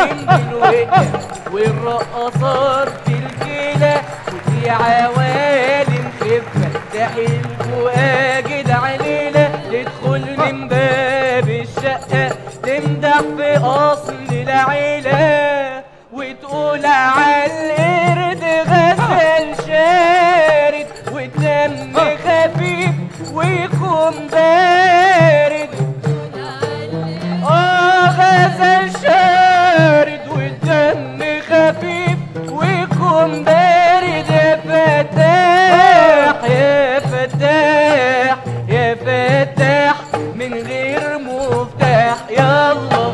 عاملين بالوقت والرقصات بالكلى ودي عوالم خفة ده حلو واجد علينا تدخل من باب الشقة تمدح في أصل العيلة وتقول عالقرد غزل شارد والدم خفيف ويكون بارد اه غزل شارد والدم خفيف ويكون بارد يا فتاح يا فتاح يا فتاح من غير مفتاح يلا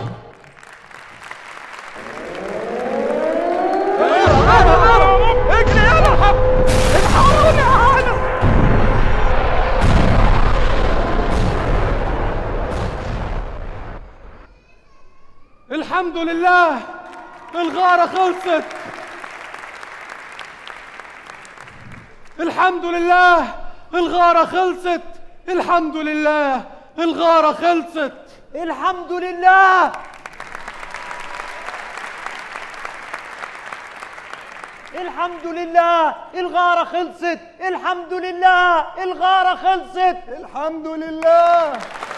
اجري يلا الحقوني انا الحمد لله الغارة خلصت الحمد لله الغارة خلصت الحمد لله الغارة خلصت الحمد لله الحمد لله الغارة خلصت الحمد لله الغارة خلصت الحمد لله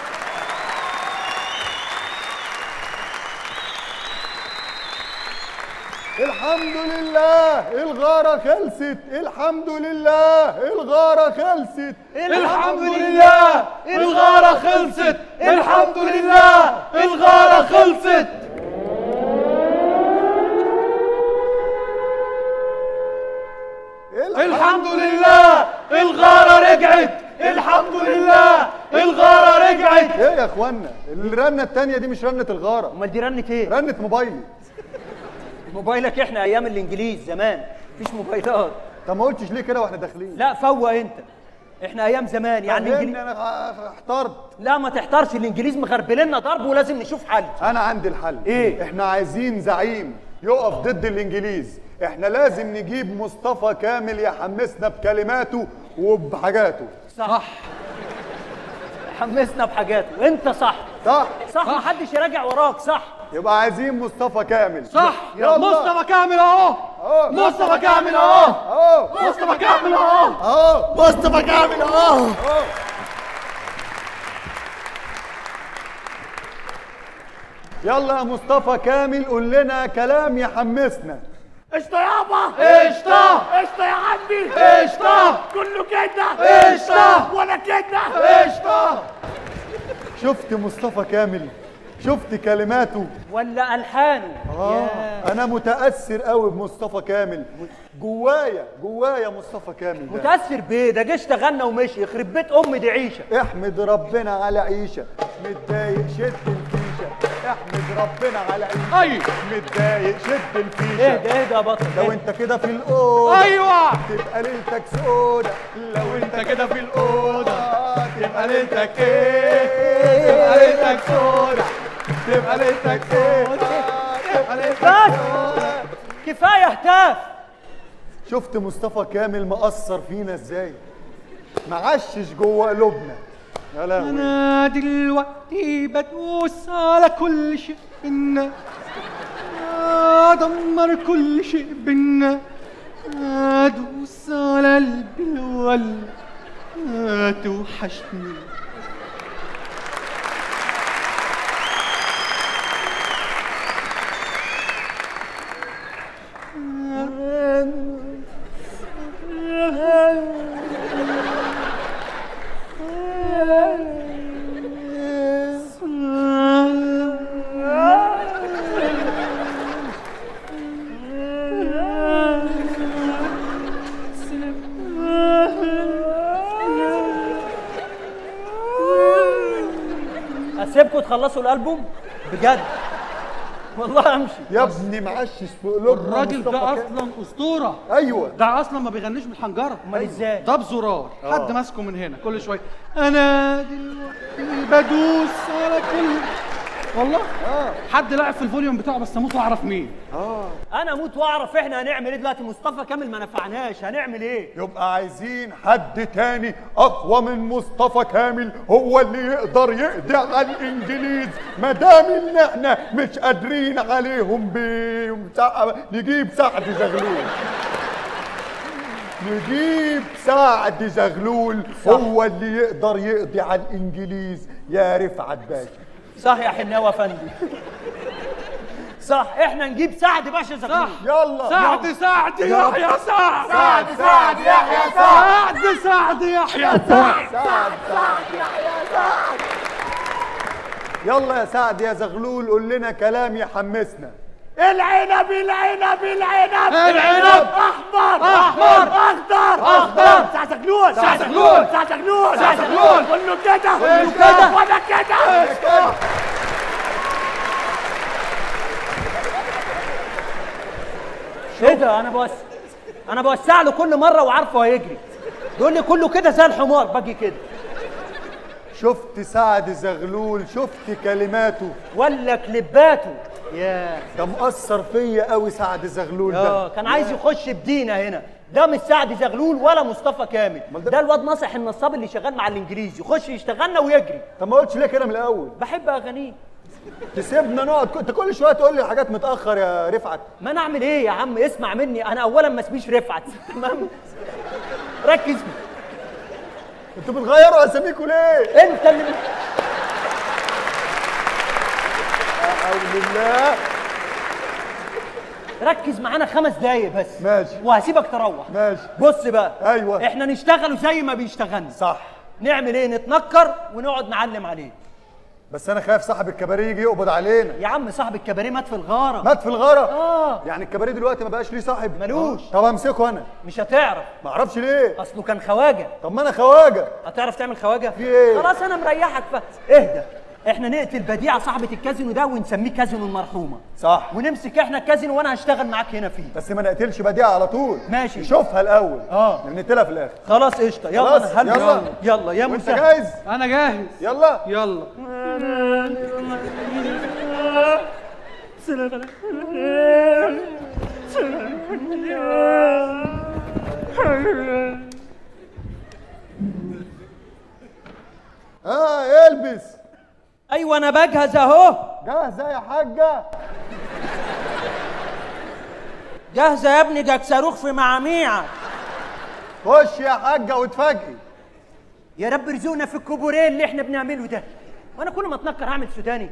الحمد لله الغارة خلصت الحمد لله الغارة خلصت الحمد لله الغارة خلصت الحمد لله الغارة خلصت الحمد لله الغارة رجعت الحمد لله الغارة رجعت ايه يا اخوانا الرنة التانية دي مش رنة الغارة امال دي رنة ايه رنة موبايلي موبايلك احنا ايام الانجليز زمان مفيش موبايلات طب ما قلتش ليه كده واحنا داخلين لا فوق انت احنا ايام زمان يعني فهمني الانجليز انا احترت لا ما تحترش الانجليز مغربلنا ضرب ولازم نشوف حل انا عندي الحل إيه؟ احنا عايزين زعيم يقف ضد الانجليز احنا لازم نجيب مصطفى كامل يحمسنا بكلماته وبحاجاته صح حمسنا بحاجاته انت صح صح صح محدش يراجع وراك صح يبقى عايزين مصطفى كامل صح يلا. مصطفى كامل اهو أهو. مصطفى كامل اهو اهو مصطفى كامل اهو اهو مصطفى كامل اه يلا يا مصطفى كامل قول لنا كلام يحمسنا قشطه يابا قشطة قشطه يا عمي قشطة كله كده قشطة ولا كده قشطة شفت مصطفى كامل شفت كلماته ولا الحانه اه انا متاثر قوي بمصطفى كامل جوايا جوايا مصطفى كامل ده متاثر بيه ده جه اشتغلنا ومشي يخرب بيت ام دي عيشه احمد ربنا على عيشه متضايق شد الفيشه احمد ربنا على عيشه أيوة. متضايق شد ايه الفيشه ده ايه ده يا بطل لو إيه؟ انت كده في الاوضه ايوه تبقى ليلتك سودة لو انت كده في الاوضه تبقى ليلتك ايه تبقى ليلتك سودا تبقى ليلتك سودا تبقى ليلتك بس سودا كفايه هتاف شفت مصطفى كامل مأثر فينا ازاي معشش جوه قلوبنا يا لهوي انا دلوقتي بدوس على كل شيء بينا ادمر كل شيء بينا ادوس على قلبي الول توحشني اسيبكم تخلصوا الالبوم بجد والله امشي يا ابني معشش في قلوبنا الراجل مصطفى ده كامل. اصلا اسطوره ايوه ده اصلا ما بيغنيش بالحنجره امال ازاي ده بزرار حد ماسكه من هنا كل شويه انا دلوقتي بدوس على كل والله اه حد لعب في الفوليوم بتاعه بس اموت واعرف مين انا اموت واعرف احنا هنعمل ايه دلوقتي مصطفى كامل ما نفعناش هنعمل ايه يبقى عايزين حد تاني اقوى من مصطفى كامل هو اللي يقدر يقضي على الانجليز ما دام ان احنا مش قادرين عليهم بمسا... نجيب سعد زغلول نجيب سعد زغلول هو اللي يقدر يقضي على الانجليز يا رفعت باشا صح يا حناوي افندي صح احنا نجيب سعد باشا زغلول يلا سعد سعد يحيى سعد سعد سعد يحيى سعد سعد سعد يحيى سعد سعد سعد يحيى سعد يلا يا سعد يا زغلول قول لنا كلام يحمسنا العنب العنب العنب العنب احمر أحمر. اخضر أخضر. ساعة زغلول ساعة زغلول. ساعة زغلول ساعة زغلول. كله كده كله كده. وانا كده ايه ده انا بوسع انا بوسع له كل مره وعارفه هيجري يقول لي كله كده زي الحمار باجي كده شفت سعد زغلول شفت كلماته ولا كليباته يا ده مأثر فيا قوي سعد زغلول اه ده كان عايز يخش بدينا هنا ده مش سعد زغلول ولا مصطفى كامل أمال ده- ده الواد ناصح النصاب اللي شغال مع الانجليزي يخش يشتغلنا ويجري طب ما قلتش ليه كده من الاول بحب اغانيه تسيبنا نقعد انت كل شويه تقول لي حاجات متاخر يا رفعت ما انا اعمل ايه يا عم اسمع مني انا اولا ما اسميش رفعت تمام ركز انتوا بتغيروا اساميكم ليه انت اللي حول الله ركز معانا خمس دقايق بس ماشي. وهسيبك تروح ماشي بص بقى أيوة. احنا نشتغلوا زي ما بيشتغلنا صح نعمل ايه نتنكر ونقعد نعلم عليه بس انا خايف صاحب الكباريه يجي يقبض علينا يا عم صاحب الكباريه مات في الغاره مات في الغاره اه يعني الكباريه دلوقتي ما بقاش ليه صاحب ملوش. طب امسكه انا مش هتعرف ما اعرفش ليه اصله كان خواجه طب ما انا خواجه هتعرف تعمل خواجه في إيه؟ خلاص انا مريحك ف اهدى احنا نقتل بديعه صاحبه الكازينو ده ونسميه كازينو المرحومه صح ونمسك احنا الكازينو وانا هشتغل معاك هنا فيه بس ما نقتلش بديعه على طول ماشي. نشوفها الاول آه. نقتلها في الاخر خلاص قشطه يلا خلاص، انا هلبس يلا. يلا يا وانت مسهل جاهز انا جاهز يلا يلا اه البس ايوه انا بجهز اهو جاهزه يا حاجه جاهزه يا ابني ده صاروخ في معاميعك خش يا حاجه واتفاجئي يا رب ارزقنا في الكوبوريه اللي احنا بنعمله ده وانا كل ما اتنكر هعمل سوداني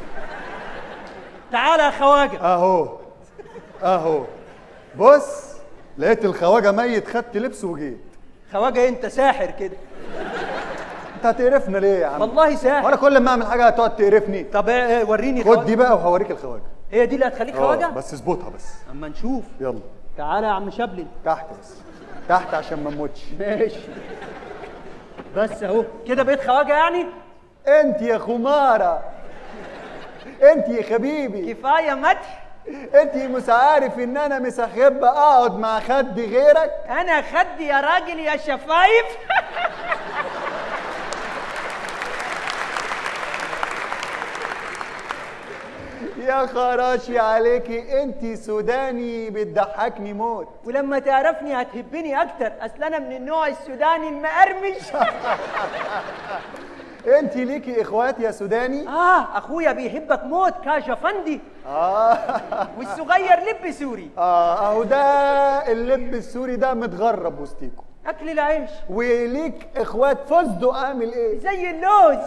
تعالى يا خواجه اهو اهو بص لقيت الخواجه ميت خدت لبس وجيت خواجه انت ساحر كده انت هتقرفنا ليه يا عم والله ساحر وانا كل ما اعمل حاجه هتقعد تقرفني طب إيه، وريني خد خواجة. دي بقى وهوريك الخواجه هي دي اللي هتخليك آه، خواجه بس اظبطها بس اما نشوف يلا تعالى يا عم شبلن تحت بس تحت عشان ما نموتش ماشي بس اهو كده بقيت خواجه يعني انت يا خماره انت يا حبيبي كفايه مدح انت مش عارف ان انا مش هحب اقعد مع خد غيرك انا خدي يا راجل يا شفايف يا خراشي عليكي انت سوداني بتضحكني موت ولما تعرفني هتحبني اكتر اصل انا من النوع السوداني المقرمش انت ليكي اخوات يا سوداني اه اخويا بيحبك موت كاشا فندي اه والصغير لب سوري اه اهو ده اللب السوري ده متغرب وسطيكوا اكل العيش وليك اخوات فستق اعمل ايه زي اللوز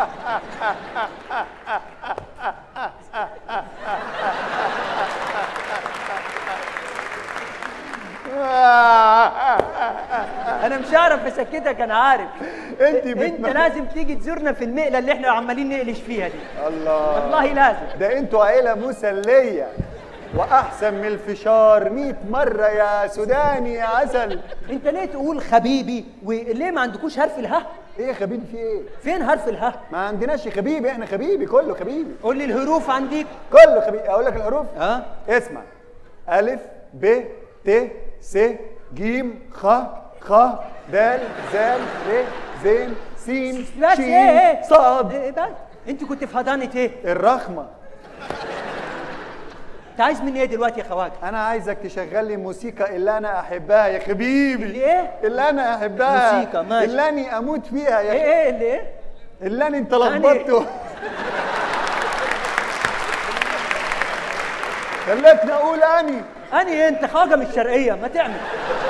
انا مش هعرف اسكتك انا عارف انت انت بتم... لازم تيجي تزورنا في المقله اللي احنا عمالين نقلش فيها دي الله والله لازم ده انتوا عيله مسليه واحسن من الفشار 100 مره يا سوداني يا عسل انت ليه تقول حبيبي وليه ما عندكوش حرف الها ايه يا حبيبي في ايه فين حرف الها ما عندناش خبيبي احنا خبيبي كله خبيبي قول لي الحروف عندك كله خبيبي اقول لك الحروف اه اسمع الف ب ت س ج خ خ د ز ر ز س بس ش ايه صاد ايه بس انت كنت في حضانه ايه الرخمه انت عايز مني ايه دلوقتي يا خواجه انا عايزك تشغل لي موسيقى اللي انا احبها يا حبيبي اللي ايه؟ اللي انا احبها موسيقى، ماشي. اللي اني اموت فيها ايه يا ايه اللي ايه اللي اني انت لخبطته خلتني اقول اني اني انت خواجه من الشرقيه ما تعمل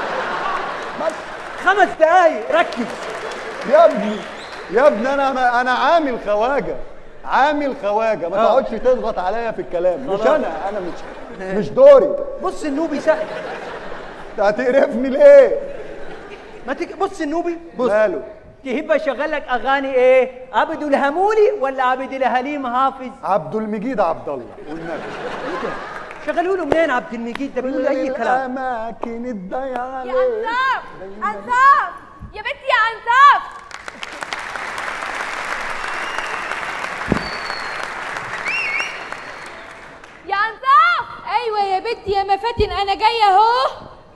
خمس دقايق ركز يا ابني يا ابني انا انا عامل خواجه عامل خواجه ما آه. تقعدش تضغط عليا في الكلام مش خلاص. انا انا مش مش دوري بص النوبي سهل انت هتقرفني ليه ما تك... بص النوبي بص ماله تحب اشغل لك اغاني ايه عبد الهمولي ولا عبد الهليم حافظ عبد المجيد عبد الله والنبي شغلوا له منين عبد المجيد ده بيقول اي كلام الاماكن الضيعه يا انصاف انصاف يا بنتي يا انصاف يا انصاف ايوه يا بنتي يا مفاتن انا جايه اهو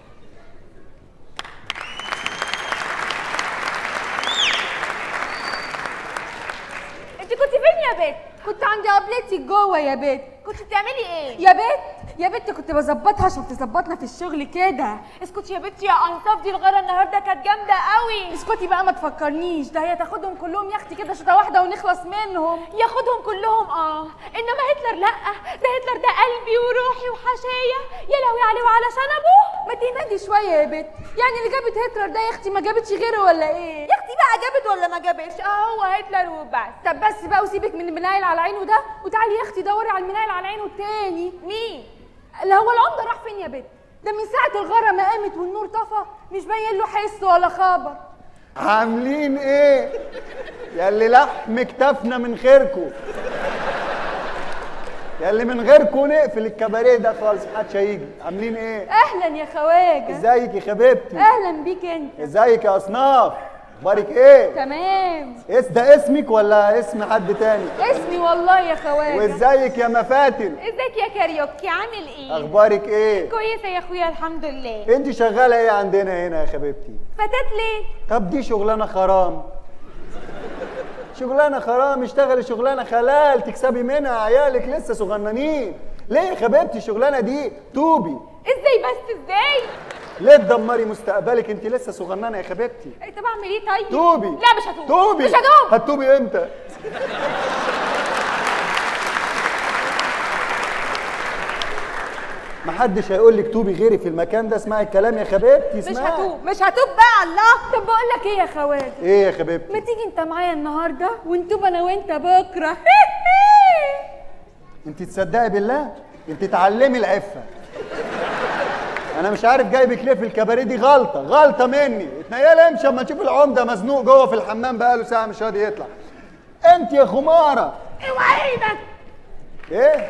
انت كنت فين يا بنت كنت عند قبلتي جوه يا بنت كنت بتعملي ايه يا بنت يا بنت كنت بظبطها عشان تظبطنا في الشغل كده اسكتي يا بنتي يا انصاف دي الغيره النهارده كانت جامده قوي اسكتي بقى ما تفكرنيش ده هي تاخدهم كلهم يا اختي كده شوطه واحده ونخلص منهم ياخدهم كلهم اه انما هتلر لا ده هتلر ده قلبي وروحي وحشايا يا لهوي عليه وعلى شنبه ما تهدي شويه يا بنت يعني اللي جابت هتلر ده يا اختي ما جابتش غيره ولا ايه يا اختي بقى جابت ولا ما جابتش اه هو هتلر وبس طب بس بقى وسيبك من المنايل على عينه ده وتعالي يا اختي دوري على المنايل على عينه التاني مين اللي هو العمده راح فين يا بنت ده من ساعه الغاره ما قامت والنور طفى مش باين له حس ولا خبر عاملين ايه يا اللي لحم كتافنا من خيركم يا اللي من غيركم نقفل الكباريه ده خالص محدش هيجي عاملين ايه اهلا يا خواجه ازيك يا حبيبتي اهلا بيك انت ازيك يا اصناف اخبارك ايه تمام اس ده اسمك ولا اسم حد تاني اسمي والله يا خواجه وازيك يا مفاتن ازيك يا كاريوكي عامل ايه اخبارك ايه كويسه يا اخويا الحمد لله انت شغاله ايه عندنا هنا يا حبيبتي فتات ليه طب دي شغلانه حرام شغلانه حرام اشتغلي شغلانه حلال تكسبي منها عيالك لسه صغننين ليه يا حبيبتي الشغلانه دي توبي ازاي بس ازاي ليه تدمري مستقبلك انت لسه صغننه يا حبيبتي إيه، طب اعمل ايه طيب توبي لا مش هتوب توبي مش هتوب هتوبي امتى محدش هيقول لك توبي غيري في المكان ده اسمعي الكلام يا حبيبتي مش اسمعي هتوب مش هتوب بقى الله طب بقول لك ايه يا خواجه ايه يا حبيبتي ما تيجي انت معايا النهارده ونتوب انا وانت بكره انت تصدقي بالله انت تعلمي العفه انا مش عارف جايبك ليه في الكباريه دي غلطه غلطه مني اتنيل امشي اما تشوف العمده مزنوق جوه في الحمام بقاله ساعه مش راضي يطلع انت يا خماره اوعى ايدك ايه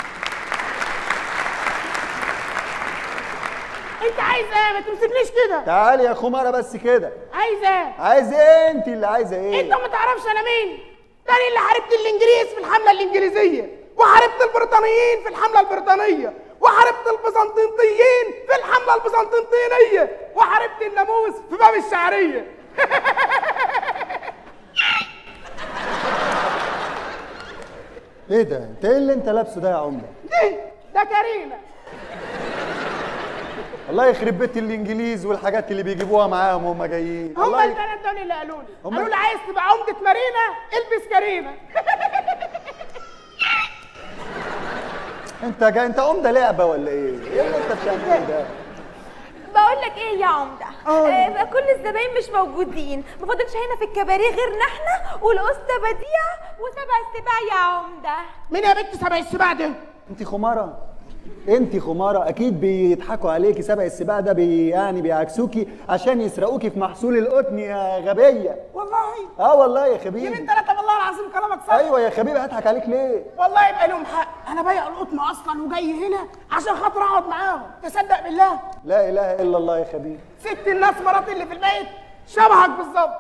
انت عايز ايه ما تمسكنيش كده تعالي يا خماره بس كده عايز ايه عايز ايه انت اللي عايزه ايه انت ما تعرفش انا مين ده انا اللي حاربت الانجليز في الحمله الانجليزيه وحاربت البريطانيين في الحمله البريطانيه وحاربت البيزنطيين في الحمله البيزنطينيه وحاربت الناموس في باب الشعريه ايه ده انت ايه اللي انت لابسه ده يا عمده دي ده كريمه الله يخرب بيت الانجليز والحاجات اللي بيجيبوها معاهم وهم جايين هم الله ي... البنات دول اللي قالوا لي هم- قالوا لي عايز تبقى عمده مارينا البس كريمه انت جاي انت عمده لعبه ولا ايه ايه اللي انت بتعمله ده بقول لك ايه يا عمده آه كل الزباين مش موجودين ما فاضلش هنا في الكباريه غيرنا احنا والقسطه بديعه وسبع السباع يا عمده مين يا بنت سبع السباع ده انت خماره انت خماره اكيد بيضحكوا عليكي سبق السباق ده بي يعني بيعكسوكي عشان يسرقوكي في محصول القطن يا غبيه والله اه والله يا يمين خبيبي ثلاثة والله العظيم كلامك صح ايوه يا خبيبي هضحك عليك ليه والله يبقى لهم حق انا بايع القطن اصلا وجاي هنا عشان خاطر اقعد معاهم تصدق بالله لا اله الا الله يا خبيبي ست الناس مراتي اللي في البيت شبهك بالظبط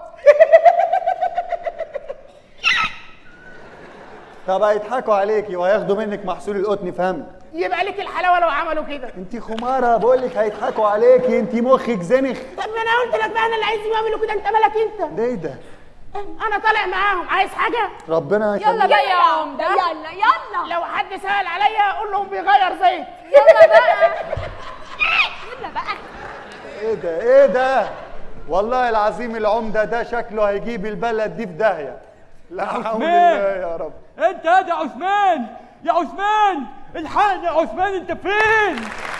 طب هيضحكوا عليكي وهياخدوا منك محصول القطن فهمي يبقى لك الحلاوه لو عملوا كده انت خماره بقول لك هيضحكوا عليكي انت مخك زنخ طب ما انا قلت لك بقى انا اللي عايزين يعملوا كده انت مالك انت ده ايه ده انا طالع معاهم عايز حاجه ربنا يلا يخليك بقى يا عمده يلا يلا لو حد سأل عليا اقول لهم بيغير زيت يلا بقى يلا بقى ايه ده ايه ده والله العظيم العمده ده شكله هيجيب البلد دي في داهيه لا حول عثمان. الله يا رب انت يا عثمان يا عثمان الحقني يا عثمان انت فين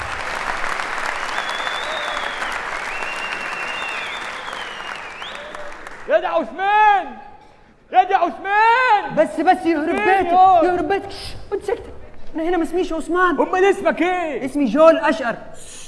يا ده عثمان يا ده عثمان بس بس يهرب فين بيتك يا؟ يهرب بيتك شش، وانت ساكته انا هنا ما اسميش عثمان امال اسمك ايه اسمي جول اشقر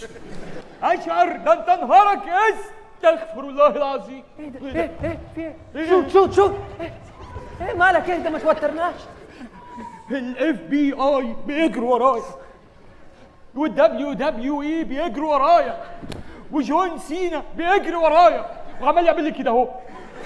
اشعر ده انت نهارك استغفر الله العظيم ايه ايه في ايه شوت شوت شوت ايه ايه مالك انت ما توترناش الاف بي اي بيجروا ورايا والدبليو دبليو اي بيجروا ورايا وجون سينا بيجري ورايا وعمال يعمل لي كده اهو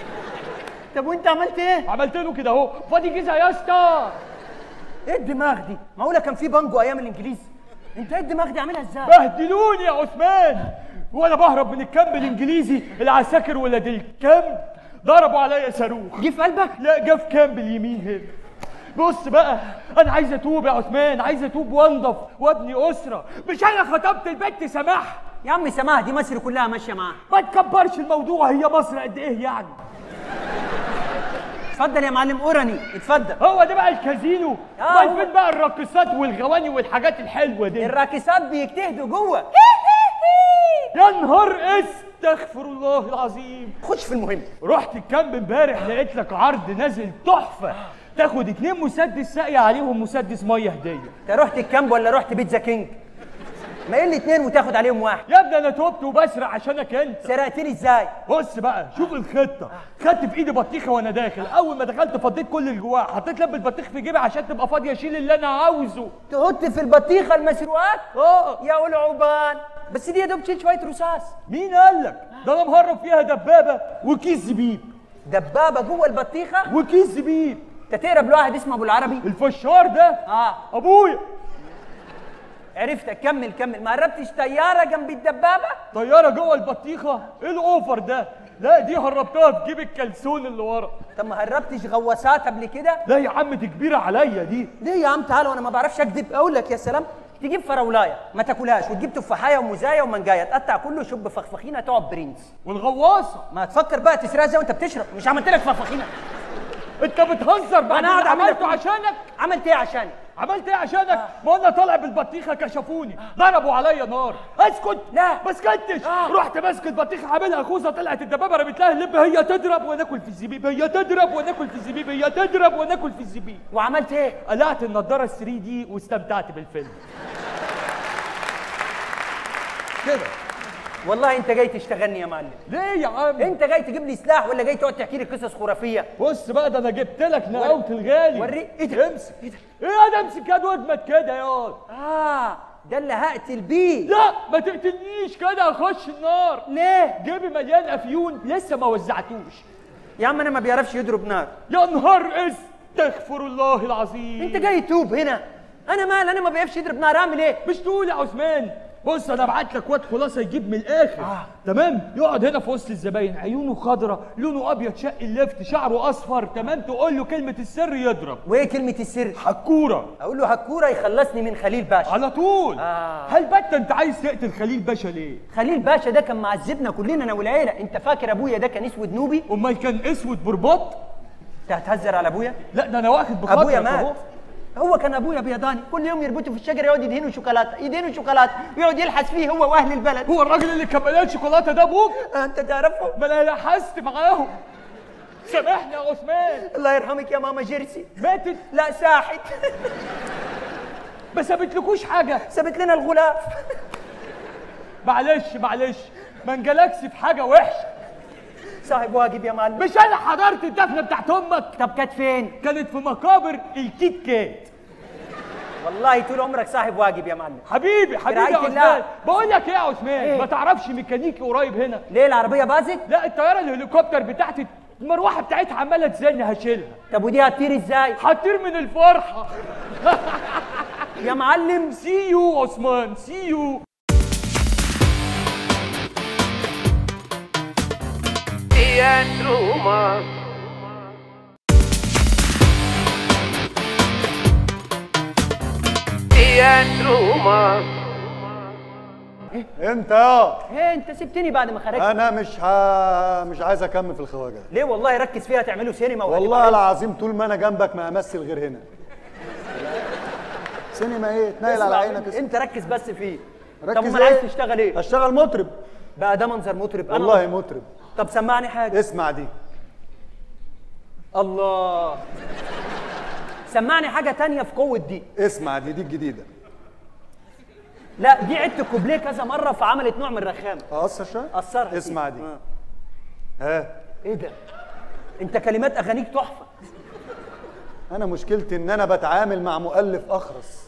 طب وانت عملت ايه عملت له كده اهو فاضي جيزه يا اسطى ايه الدماغ دي معقوله كان في بانجو ايام الانجليز انت ايه الدماغ دي عاملها ازاي بهدلوني يا عثمان وانا بهرب من الكامب الانجليزي العساكر ولاد الكامب ضربوا عليا صاروخ جه في قلبك لا جه في كامب اليمين هنا بص بقى انا عايز اتوب يا عثمان عايز اتوب وانضف وابني اسره مش انا خطبت البنت سماح يا عم سماح دي مصر كلها ماشيه معاه ما تكبرش الموضوع هي مصر قد ايه يعني اتفضل يا معلم اوراني اتفضل هو ده بقى الكازينو آه، امال هو- فين بقى الراقصات والغواني والحاجات الحلوه دي الراكسات بيجتهدوا جوه يا نهار استغفر الله العظيم خش في المهم رحت الكامب امبارح لقيت لك عرض نازل تحفه تاخد اتنين مسدس ساقية عليهم مسدس ميه هديه انت رحت الكامب ولا رحت بيتزا كينج ما ايه الاتنين وتاخد عليهم واحد يا ابني انا تبت وبسرق عشانك انت سرقتني ازاي بص بقى شوف الخطه خدت في ايدي بطيخه وانا داخل اول ما دخلت فضيت كل اللي جواها حطيت لب البطيخ في جيبي عشان تبقى فاضيه اشيل اللي انا عاوزه تحط في البطيخه المسروقات اه يا العوبان بس دي يا دوب تشيل شويه رصاص مين قال لك ده انا مهرب فيها دبابه وكيس زبيب دبابه جوه البطيخه وكيس زبيب انت تهرب لواحد اسمه ابو العربي الفشار ده اه ابويا عرفتك كمل كمل ما هربتش طياره جنب الدبابه طياره جوه البطيخه ايه الاوفر ده لا دي هربتها في جيب الكلسون اللي ورا طب ما هربتش غواصات قبل كده لا يا عم دي كبيره عليا دي ليه يا عم تعالى وانا ما بعرفش اكذب اقول لك يا سلام تجيب فراولايه ما تاكلهاش وتجيب تفاحيه ومزايه ومنجايه تقطع كله شب فخفخينه تقعد برنس والغواصه ما تفكر بقى تسرقها زي وانت بتشرب مش عملت لك فخفخينه انت بتهزر بعد أنا قاعد اللي أعمل لك عملته كل- عشانك عملت ايه عشاني عملت ايه عشانك؟ ما انا طالع بالبطيخه كشفوني ضربوا عليا نار اسكت لا. ما سكتش آه. رحت ماسك البطيخه عاملها خوذه طلعت الدبابه رميت لها اللب هي تضرب وناكل في الزبيب هي تضرب وناكل في الزبيب هي تضرب وناكل في الزبيب وعملت ايه قلعت النضاره ال 3 دي واستمتعت بالفيلم كده والله انت جاي تشتغلني يا معلم ليه يا عم؟ انت جاي تجيب لي سلاح ولا جاي تقعد تحكي لي قصص خرافيه بص بقى ده انا جبت لك نقاوة الغالي وري ايه ده امسك ايه ده؟ ايه ده امسك يد واجمد كده يا اه ده اللي هقتل بيه لا ما تقتلنيش كده اخش النار ليه جيبي مليان افيون لسه ما وزعتوش يا عم انا ما بيعرفش يضرب نار يا نهار استغفر الله العظيم انت جاي توب هنا انا مال انا ما بيعرفش يضرب نار اعمل ايه مش تقول يا عثمان بص انا ابعت لك واد خلاصه يجيب من الاخر آه. تمام يقعد هنا في وسط الزباين عيونه خضراء لونه ابيض شق اللفت شعره اصفر تمام تقول له كلمه السر يضرب وايه كلمه السر حكوره اقول له هكوره يخلصني من خليل باشا على طول آه. هل بت انت عايز تقتل خليل باشا ليه خليل باشا ده كان معذبنا كلنا انا والعيله انت فاكر ابويا ده كان اسود نوبي امال كان اسود برباط انت هتهزر على ابويا لا ده انا واخد بخاطرك ابويا أهو. مات هو كان ابويا بيضاني كل يوم يربطه في الشجره يقعد يدهنه شوكولاته يدهنه شوكولاته ويقعد يلحس فيه هو واهل البلد هو الراجل اللي كان مليان شوكولاته ده ابوك آه، انت تعرفه ما انا لحست معاهم سامحني يا عثمان الله يرحمك يا ماما جيرسي ماتت لا ساحت ما سابتلكوش حاجه سابت لنا الغلاف معلش معلش ما انجلكش في حاجه وحشه صاحب واجب يا معلم مش انا حضرت الدفنه بتاعت امك طب كانت فين كانت في مقابر الكيت كات والله طول عمرك صاحب واجب يا معلم حبيبي حبيبي يا برعاية عثمان الله. بقول لك ايه يا عثمان إيه؟ ما تعرفش ميكانيكي قريب هنا ليه العربيه باظت لا الطياره الهليكوبتر بتاعتي المروحه بتاعتها عماله تزن هشيلها طب ودي هتطير ازاي هتطير من الفرحه يا معلم سي يو عثمان سي يو Teatro Roma تياترو مصر انت اه ايه انت سبتني بعد ما خرجت انا مش ها... مش عايز اكمل في الخواجه ليه والله ركز فيها تعملوا سينما وهتبقى والله حلوة. العظيم طول ما انا جنبك ما امثل غير هنا سينما ايه تنايل على اسمع عينك مني، انت ركز بس فيه طب ركز امال عايز إيه؟ تشتغل ايه اشتغل مطرب بقى ده منظر مطرب انا والله مطرب طب سمعني حاجه اسمع دي الله سمعني حاجه تانية في قوه دي اسمع دي دي الجديده لا دي عدت الكوبليه كذا مره فعملت نوع من الرخامه اقصر شويه قصرها اسمع فيه. دي آه. ها ايه ده انت كلمات اغانيك تحفه انا مشكلتي ان انا بتعامل مع مؤلف اخرس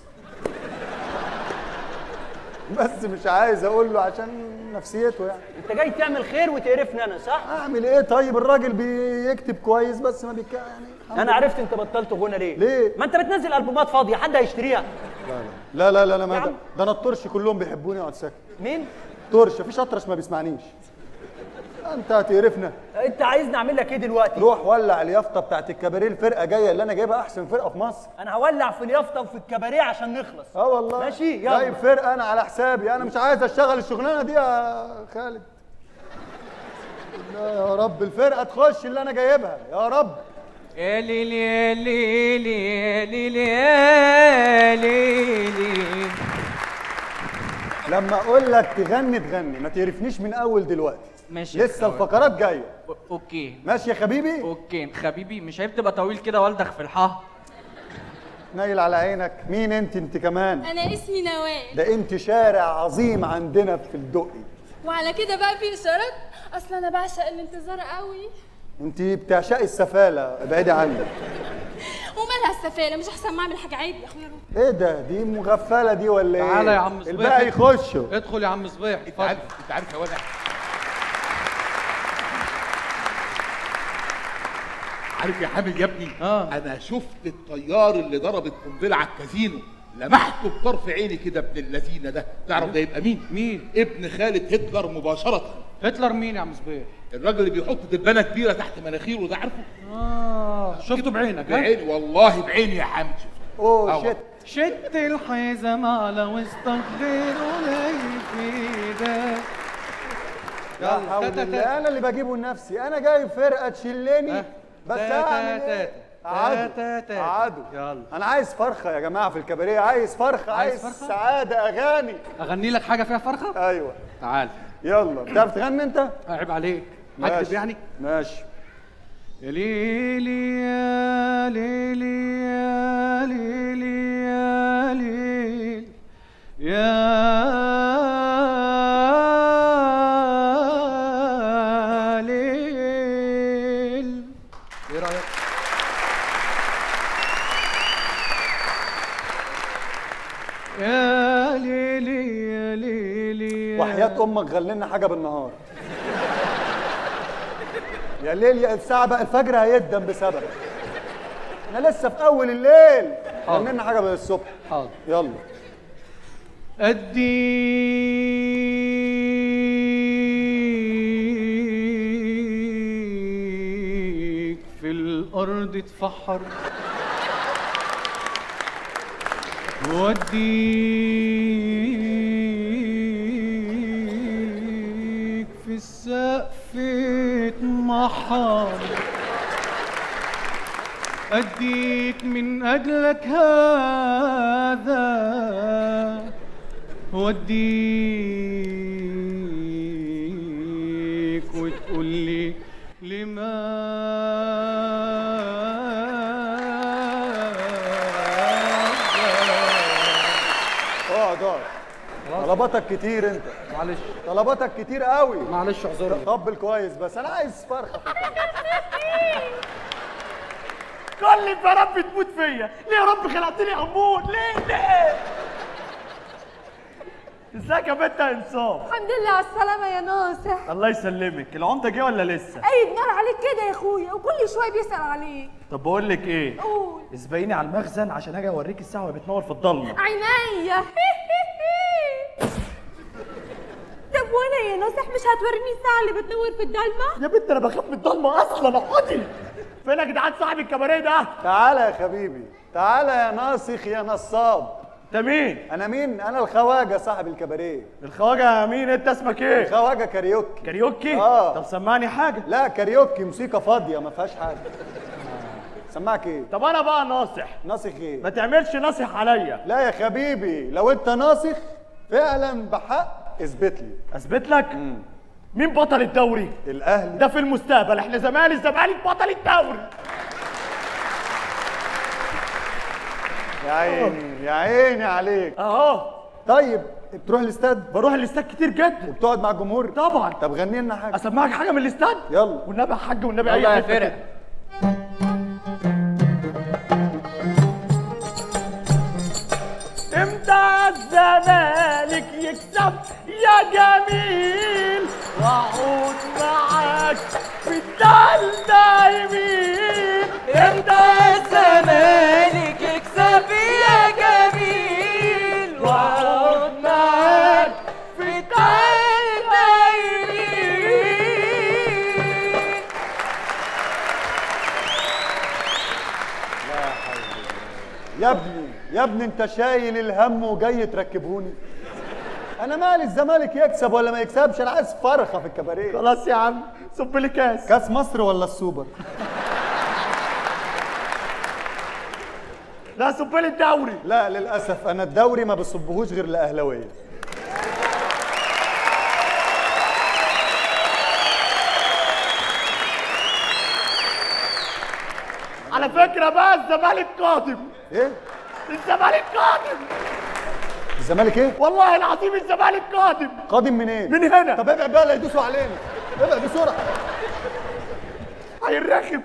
بس مش عايز اقول له عشان نفسيته يعني انت جاي تعمل خير وتقرفني انا صح اعمل ايه طيب الراجل بيكتب كويس بس ما بيك يعني الحمد انا عرفت انت بطلت غنى ليه ليه؟ ما انت بتنزل البومات فاضيه حد هيشتريها لا لا لا لا ما يا ده, عم. ده انا الطرش كلهم بيحبوني اقعد ساكت مين طرش مفيش اطرش ما بيسمعنيش انت هتقرفنا انت عايزني اعمل لك ايه دلوقتي روح ولع اليافطه بتاعت الكباريه الفرقه جايه اللي انا جايبها احسن فرقه في مصر انا هولع في اليافطه وفي الكباريه عشان نخلص اه والله ماشي، يلا. جايب فرقه انا على حسابي انا مش عايز اشتغل الشغلانه دي يا خالد لا يا رب الفرقه تخش اللي انا جايبها يا رب يا ليلي يا ليلي يا ليلي يا ليلي لما اقول لك تغني تغني ما تعرفنيش من اول دلوقتي ماشي يا لسه أخويا. الفقرات جايه اوكي ماشي يا حبيبي اوكي حبيبي مش عيب تبقى طويل كده والدخ في الحاه نايل على عينك مين انت انت كمان انا اسمي نوال ده انت شارع عظيم عندنا في الدقي وعلى كده بقى في اشارات اصل انا بعشق الانتظار قوي انت بتعشقي السفاله ابعدي عني ومالها السفاله مش احسن ما اعمل حاجه عيب يا اخويا روح. ايه ده دي مغفله دي ولا ايه تعالى يا عم صبيح. الباقي يخشوا ادخل يا عم صبيح انت عارف انت عارف يا واد عارف يا حامد يا ابني آه. انا شفت الطيار اللي ضرب القنبله على الكازينو لمحته بطرف عيني كده ابن اللذينه ده تعرف ده يبقى مين مين؟ ابن خالد هتلر مباشره هتلر مين يا عم صبيح الراجل اللي بيحط دبانه كبيره تحت مناخيره ده عارفه اه شفته بعينك ها بعيني والله بعيني يا حامد شفته اوه آه. شت شد الحزام على وسطك غير قليل في ده لا حول الله انا اللي بجيبه لنفسي انا جايب فرقه تشلني ها. بس تا- تا- اعمل تا- ايه تا- قعدوا تا- تا- قعدوا يلا. انا عايز فرخه يا جماعه في الكباريه عايز فرخه عايز عايز فرخة؟ سعاده اغاني اغني لك حاجه فيها فرخه ايوه تعال يلا بتعرف تغني انت عيب عليك ماشي. هكتب يعني ماشي يا ليلي يا ليلي يا ليلي يا ليل يا ليل ايه رايك يا ليلي يا ليلي يا وحياة امك غلنا حاجه بالنهار يا ليل يا الساعه بقى الفجر هيدم بسببك احنا لسه في اول الليل غلنا حاجه بالصبح حاضر يلا أديك في الأرض تفحر وأديك في السقف تمحر أديك من أجلك هذا وديك وتقول لي لماذا اقعد اقعد طلباتك كتير انت معلش طلباتك كتير قوي معلش اعذرني طبل كويس بس انا عايز فرخه كل يا رب تموت فيا ليه يا رب خلقتني اموت ليه ليه ازيك يا بنت يا انصاف الحمد لله على السلامه يا ناصح الله يسلمك العمده جه ولا لسه اي نار عليك كده يا اخويا وكل شويه بيسال عليك طب بقول لك ايه قول اسبقيني على المخزن عشان اجي اوريك الساعه وهي بتنور في الضلمه عينيا طب وانا يا ناصح مش هتوريني الساعه اللي بتنور في الضلمه يا بنت انا بخاف من الضلمه اصلا اقعدي فين يا جدعان صاحب الكباريه ده تعالى يا حبيبي تعالى يا ناسخ يا نصاب انت مين انا مين انا الخواجه صاحب الكباريه الخواجه مين انت اسمك ايه خواجه كاريوكي كاريوكي آه. طب سمعني حاجه لا كاريوكي موسيقى فاضيه ما فيهاش حاجه سمعك ايه طب انا بقى ناصح ناصح ايه ما تعملش ناصح عليا لا يا حبيبي لو انت ناصح فعلا بحق اثبت لي اثبت لك مين بطل الدوري الاهلي ده في المستقبل احنا زمان الزمالك بطل الدوري يا عيني يا عيني عليك اهو طيب بتروح الاستاد بروح الاستاد كتير جدا وبتقعد مع الجمهور طبعا طب غني لنا حاجه اسمعك حاجه من الاستاد يلا والنبي يا حاج والنبي يلا يا حتة فرق. كده. امتى الزمالك يكسب يا جميل واعود معاك في الدال دايمين امتى الزمالك يكسب يا جميل واعود معاك في الدال دايمين يا ابني يا ابني انت شايل الهم وجاي تركبهوني انا مالي الزمالك يكسب ولا ما يكسبش انا عايز فرخه في الكباريه خلاص يا عم صب لي كاس كاس مصر ولا السوبر لا صب لي الدوري لا للاسف انا الدوري ما بصبهوش غير الاهلاويه على فكره بقى الزمالك قادم ايه الزمالك قادم الزمالك ايه والله العظيم الزمالك قادم قادم منين من هنا طب ابعد بقى لا يدوسوا علينا ابعد بسرعه هيرخم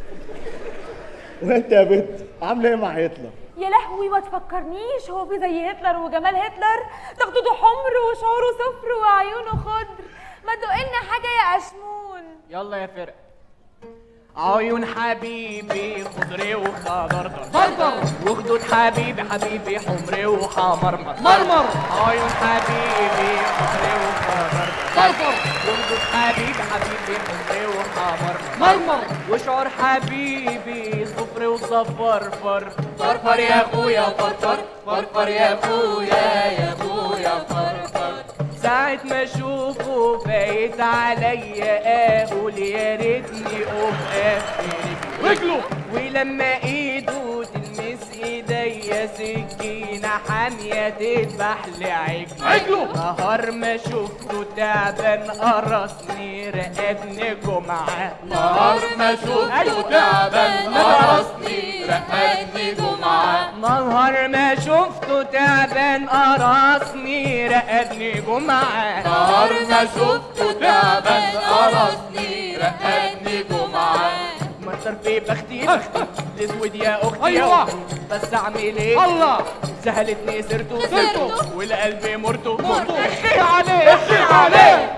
وانت يا بنت عامله ايه مع هتلر يا لهوي ما تفكرنيش هو في زي هتلر وجمال هتلر ده خدوده حمر وشعره صفر وعيونه خضر ما تقولنا حاجه يا اشمون يلا يا فرق عيون حبيبي خضري وخضر بربر وخدود حبيبي حبيبي حمري وحمرمر مرمر عيون حبيبي خضري وخضر بربر وخدود حبيبي حبيبي حمري وحمرمر مرمر وشعر حبيبي صفري وصفرفر فرفر يا اخويا فرفر فرفر يا اخويا يا اخويا فرفر ساعة ما اشوفه فايت عليا اقول يا ريتني اقوم اقفل رجله ولما ايده تلمس ايديا سكينة حامية تذبح لي عجله عجله نهار ما شفته تعبان قرصني رقبني جمعة نهار ما شفته تعبان قرصني رقبني جمعة نهار ما شفته تعبان قرصني رقبني جمعة نهار ما شفته تعبان قرصني رقبني جمعة مطر في بختي بختي الاسود يا اختي ايوه بس اعمل ايه الله سهلتني سيرته سيرته والقلب مرته مرته اخي عليه اخي عليه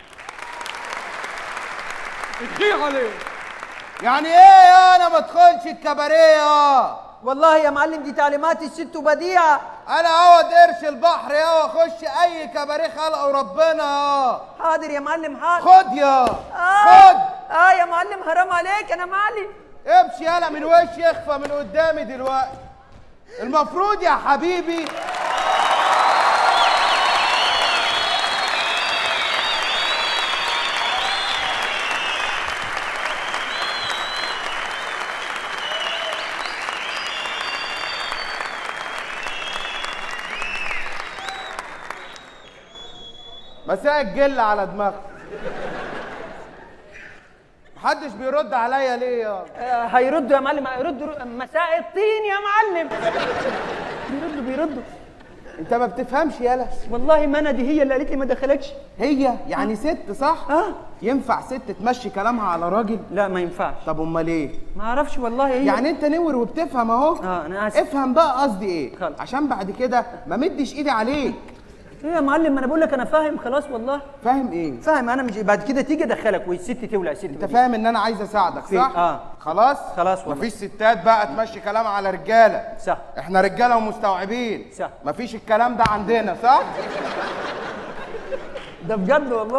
اخي عليه يعني ايه انا ما ادخلش الكباريه والله يا معلم دي تعليمات الست بديعة انا اقعد قرش البحر يا واخش اي كباريه خلقه ربنا حاضر يا معلم حاضر خد يا آه. خد اه يا معلم حرام عليك انا معلم امشي يالا من وشي اخفى من قدامي دلوقتي المفروض يا حبيبي مساء الجل على دماغك محدش بيرد عليا ليه يا آه هيردوا يا معلم هيردوا رو- مساء الطين يا معلم بيردوا بيردوا انت ما بتفهمش يالا والله ما انا دي هي اللي قالت لي ما دخلكش هي يعني ست صح اه ينفع ست تمشي كلامها على راجل لا ما ينفعش طب امال ايه ما اعرفش والله هي يعني انت نور وبتفهم اهو اه انا اسف افهم بقى قصدي ايه خلاص. عشان بعد كده ما مدش ايدي عليك ايه يا معلم ما انا بقول لك انا فاهم خلاص والله فاهم ايه فاهم انا مش بعد كده تيجي ادخلك والست تولع الست انت فاهم ان انا عايز اساعدك في- صح آه. خلاص خلاص والله. مفيش ستات بقى تمشي كلام على رجاله صح احنا رجاله ومستوعبين صح. مفيش الكلام ده عندنا صح ده بجد والله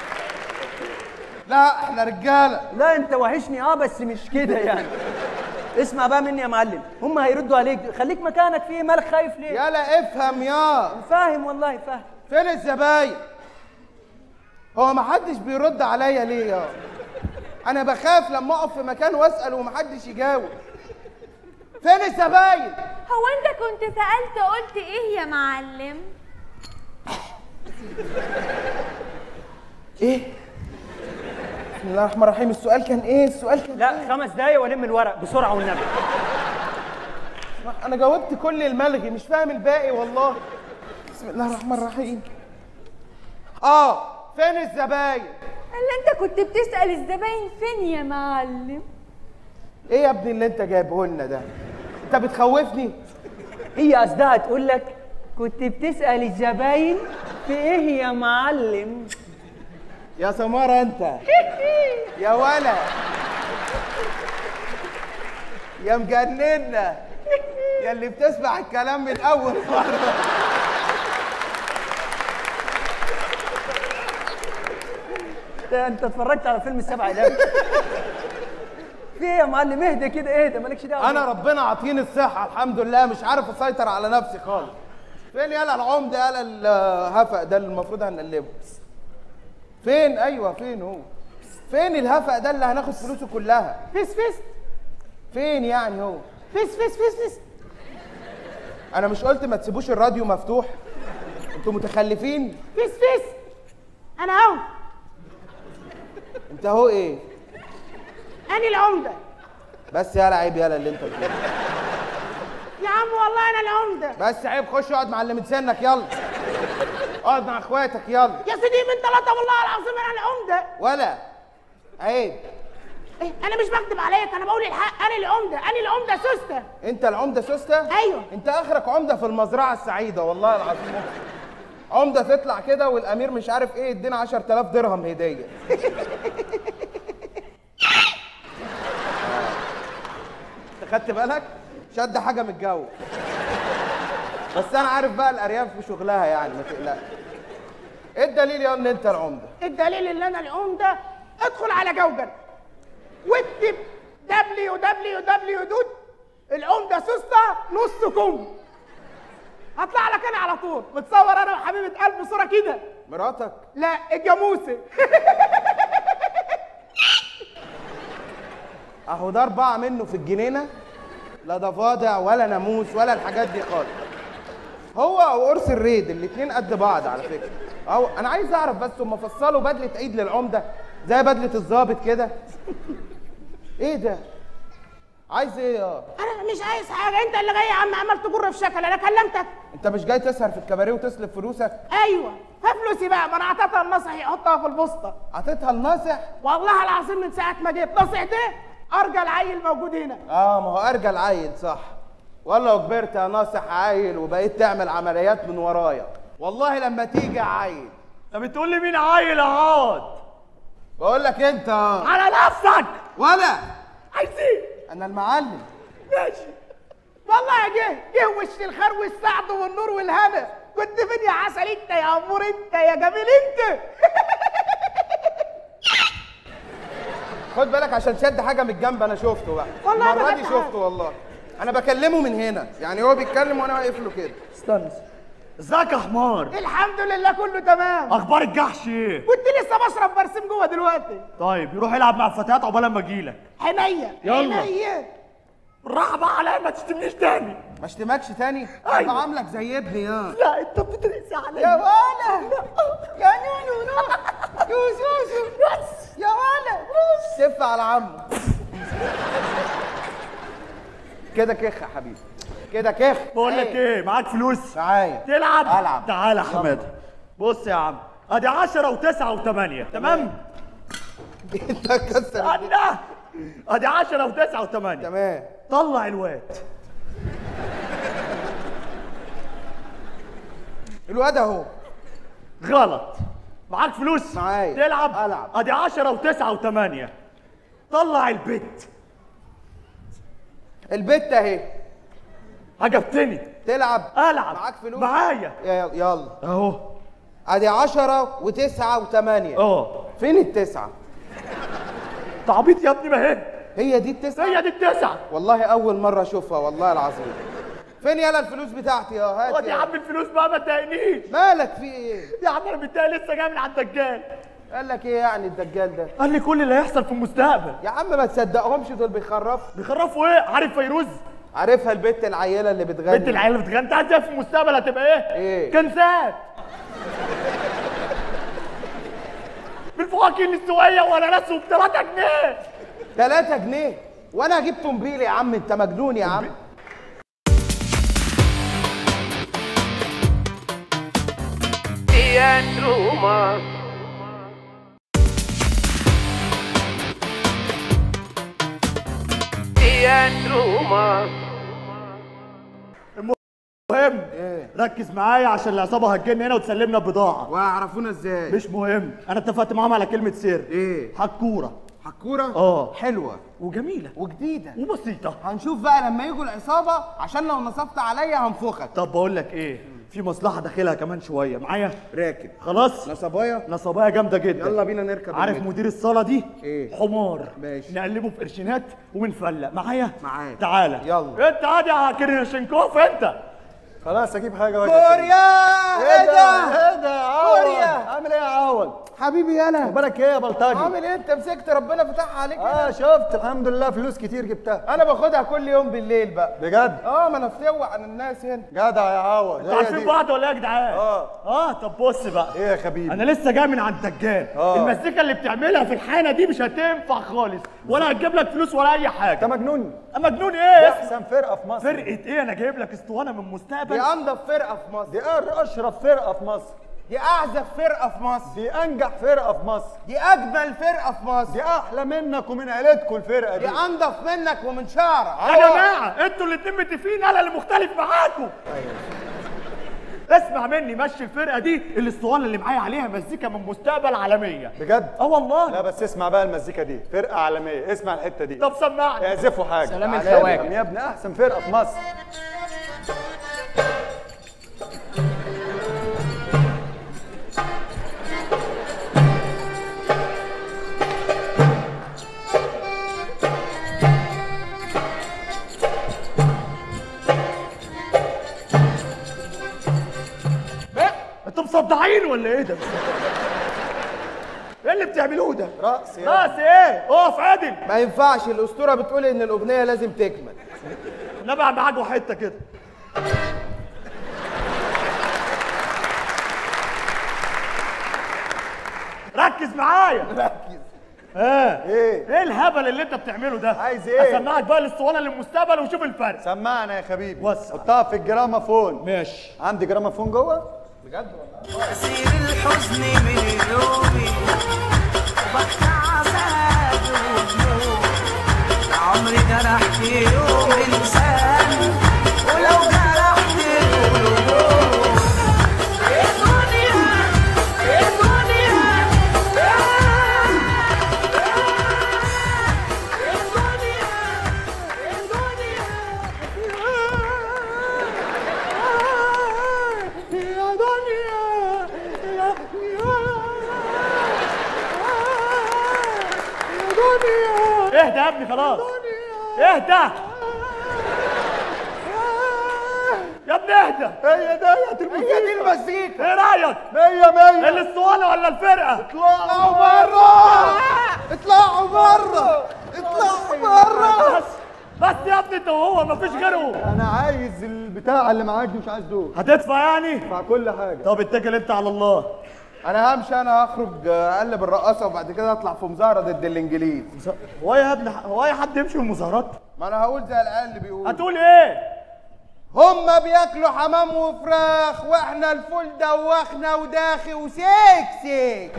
لا احنا رجاله لا انت وحشني اه بس مش كده يعني اسمع بقى مني يا معلم هم هيردوا عليك خليك مكانك في إيه؟ مالك خايف ليه يلا افهم يا فاهم والله فاهم فين الزباين هو محدش بيرد عليا ليه يا انا بخاف لما اقف في مكان واسال ومحدش يجاوب فين الزباين هو انت كنت سألت قلت ايه يا معلم ايه بسم الله الرحمن الرحيم السؤال كان ايه السؤال كان لا خمس دقايق والم الورق بسرعه والنبي انا جاوبت كل الملغي مش فاهم الباقي والله بسم الله الرحمن الرحيم اه فين الزباين اللي انت كنت بتسأل الزباين فين يا معلم ايه يا ابني اللي انت جايبه لنا ده انت بتخوفني هي قصدها تقول لك كنت بتسال الزباين في ايه يا معلم يا سمارة انت يا ولا يا مجننا يا اللي بتسمع الكلام من اول مرة ده انت اتفرجت على فيلم السبع ايام في ايه يا معلم اهدى كده اهدى مالكش دعوه انا ربنا عاطيني الصحة الحمد لله مش عارف اسيطر على نفسي خالص فين يالا العمدة يالا الهفق ده اللي المفروض هنقلبه فين ايوه فين هو فين الهفق ده اللي هناخد فلوسه كلها فيس فيس فين يعني هو فيس فيس فيس فيس انا مش قلت ما تسيبوش الراديو مفتوح انتوا متخلفين فيس فيس انا اهو انت اهو ايه أنا العمدة بس يالا عيب يالا اللي انت بتقوله يا عم والله أنا العمدة بس عيب خش اقعد مع اللي من سنك يلا اقعد مع اخواتك يلا يا سيدي من ثلاثة والله العظيم أنا العمدة ولا عيب إيه أنا مش بكذب عليك أنا بقول الحق أنا العمدة أنا العمدة سوستة انت العمده سوسته أيوه انت اخرك عمده في المزرعه السعيده والله العظيم عمده تطلع كده والامير مش عارف ايه يدينا 10000 درهم هديه انت خدت بالك شد حاجه من الجو بس انا عارف بقى الارياف وشغلها يعني ما تقلقش ايه الدليل يا ان انت العمده الدليل اللي أنا العمدة ادخل على جوجل واكتب دبليو دبليو دبليو دوت العمدة سوستة نص كم هطلع لك أنا على طول متصور أنا وحبيبة قلب صورة كده مراتك لا الجاموسة اهو ده اربعه منه في الجنينه لا ضفادع ولا ناموس ولا الحاجات دي خالص هو او قرص الريد الاتنين قد بعض على فكره أو انا عايز اعرف بس هم فصلوا بدله عيد للعمده زي بدله الضابط كده ايه ده عايز ايه يا أنا مش عايز حاجة أنت اللي جاي يا عم عمال تجر في شكل أنا كلمتك انت مش جاي تسهر في الكباريه وتصرف فلوسك أيوه ففلوسي بقى ما أنا أعطيتها النصح يحطها في البسطة عطيتها الناصح والله العظيم من ساعة ما جيت نصح ده أرجى العيل موجود هنا اه ما هو ارجى العيل صح والله لو كبرت يا ناصح عيل وبقيت تعمل عمليات من ورايا والله لما تيجي عيل انت بتقول لي مين عيل اهوت بقول لك انت على نفسك ولا عايز إيه؟ انا المعلم ماشي والله جه جه وش الخير والسعد والنور والهنا كنت فين يا عسل انت يا امور انت يا جميل انت خد بالك عشان شد حاجه من الجنب انا شفته بقى والله المره ما دي خدت شفته والله انا بكلمه من هنا يعني هو بيتكلم وانا واقف له كده استنى ازيك يا حمار الحمد لله كله تمام اخبار الجحش ايه كنت لسه بشرب برسيم جوه دلوقتي طيب يروح يلعب مع الفتيات عقبال ما اجيلك حنية يلا. حنية بالراحه بقى عليا ما تشتمنيش تاني ما اشتمكش تاني أيوة. انا بعاملك زي ابني يا لا انت بترقصي عليا يا ولا يا نونو يا سوسو يا ولا سف على عمه كده كخ يا حبيبي كده كخ بقول لك ايه معاك فلوس معايا تلعب ألعب. تعالى يا حماده بص يا عم ادي 10 و9 و8 تمام انت كسر الله ادي 10 و9 و8 تمام طلع الواد الواد اهو غلط معاك فلوس معايا. تلعب ألعب. ادي 10 و9 و8 طلع البت البت اهي عجبتني تلعب العب معاك فلوس معايا يلا يلا اهو ادي عشرة وتسعة وثمانية اه فين التسعة؟ تعبيط يا ابني ما هي هي دي التسعة هي دي التسعه والله اول مرة اشوفها والله العظيم فين يلا الفلوس بتاعتي يا هات خد يا عم الفلوس بقى ما تضايقنيش مالك في ايه يا عم انا متضايق لسه جاي من عند الدجال قال لك ايه يعني الدجال ده قال لي كل اللي هيحصل في المستقبل يا عم ما تصدقهمش دول بيخرفوا بيخرفوا ايه عارف فيروز عارفها البت العيله اللي بتغني بنت العيال اللي بتغني انت عارف في المستقبل هتبقى ايه؟ إيه؟ كنزات بالفواكه الاستوائيه ولا ناس ب 3 جنيه 3 جنيه وانا جبت طنبيل يا عم انت مجنون يا عم مهم ركز معايا عشان العصابه هتجن هنا وتسلمنا البضاعه وهيعرفونا ازاي مش مهم انا اتفقت معاهم على كلمه سر ايه حكوره حكوره اه حلوه وجميله وجديده وبسيطه هنشوف بقى لما يجوا العصابه عشان لو نصبت عليا هنفخك طب بقول لك ايه في مصلحه داخلها كمان شويه معايا راكب خلاص نصبايا نصبايه جامده جدا يلا بينا نركب عارف المترو. مدير الصاله دي إيه؟ حمار ماشي. نقلبه في قرشينات ونفلق معايا معاك. تعالى يلا. انت عادي يا كرشنكوف انت خلاص اجيب حاجه واجي كوريا ايه ده ايه ده عوض كوريا. عامل ايه يا عوض حبيبي يلا اخبارك ايه يا بلطجي عامل ايه انت مسكت ربنا فتحها عليك اه كده شفت الحمد لله فلوس كتير جبتها انا باخدها كل يوم بالليل بقى بجد اه ما انا فتوع عن الناس هنا جدع يا عوض انتوا هي عارفين دي. بعض ولا ايه يا جدعان؟ اه اه طب بص بقى ايه يا حبيبي انا لسه جاي من عند الدجال آه. المزيكا اللي بتعملها في الحانه دي مش هتنفع خالص ولا هتجيب لك فلوس ولا اي انت حاجه مجنون مجنون دي ايه احسن فرقه في مصر فرقه ايه انا جايب لك اسطوانه من دي المستقبل انضف فرقه في مصر دي أر- اشرف فرقه في مصر دي اعزف فرقه في مصر دي انجح فرقه في مصر دي اجمل فرقه في مصر دي احلى منك ومن عيلتكم الفرقه دي دي انضف منك ومن شعرك يا جماعه انتوا الاتنين متفقين انا اللي مختلف معاكم اسمع مني مشي الفرقه دي الاسطوانه اللي معايا عليها مزيكا من مستقبل عالميه بجد اه والله لا بس اسمع بقى المزيكا دي فرقه عالميه اسمع الحته دي طب سمعني اعزفوا حاجه سلام تعالى الخواجة. يا ابني احسن فرقه في مصر انتوا مصدعين ولا ايه ده ايه اللي بتعملوه ده رقص يا راس ايه اقف عادل ما ينفعش الاسطوره بتقول ان الاغنيه لازم تكمل نبع معاك حته كده ركز معايا ركز ها ايه ايه الهبل اللي انت بتعمله ده عايز ايه؟ اسمعك بقى الاسطوانه للمستقبل وشوف الفرق سمعنا يا حبيبي وسع. حطها في الجرامافون ماشي عندي جرامافون جوه تأثير الحزن من يومي وبقى عذاب وهموم عمري جرحت يوم إنسان ولو جرحت قلوبهم الدنيا الدنيا يا دنيا يا دنيا اهدى يا ابني خلاص اهدى يا ابني اهدى هي ديت هي دي الموسيقى المزيكا ايه رايك مية مية الاسطوانه ولا الفرقه اطلعوا بره اطلعوا بره اطلعوا بره بس بس يا ابني انت وهو مفيش غيره انا عايز البتاع اللي معاك دي مش عايز دول هتدفع يعني ادفع كل حاجه طب اتكل انت على الله انا همشي انا هخرج اقلب الرقاصه وبعد كده اطلع في مظاهره ضد الانجليز هو يا ابني هو اي حد يمشي في المظاهرات ما انا هقول زي العيال اللي بيقولوا هتقول ايه هما بياكلوا حمام وفراخ واحنا الفول دوخنا وداخي وسكسك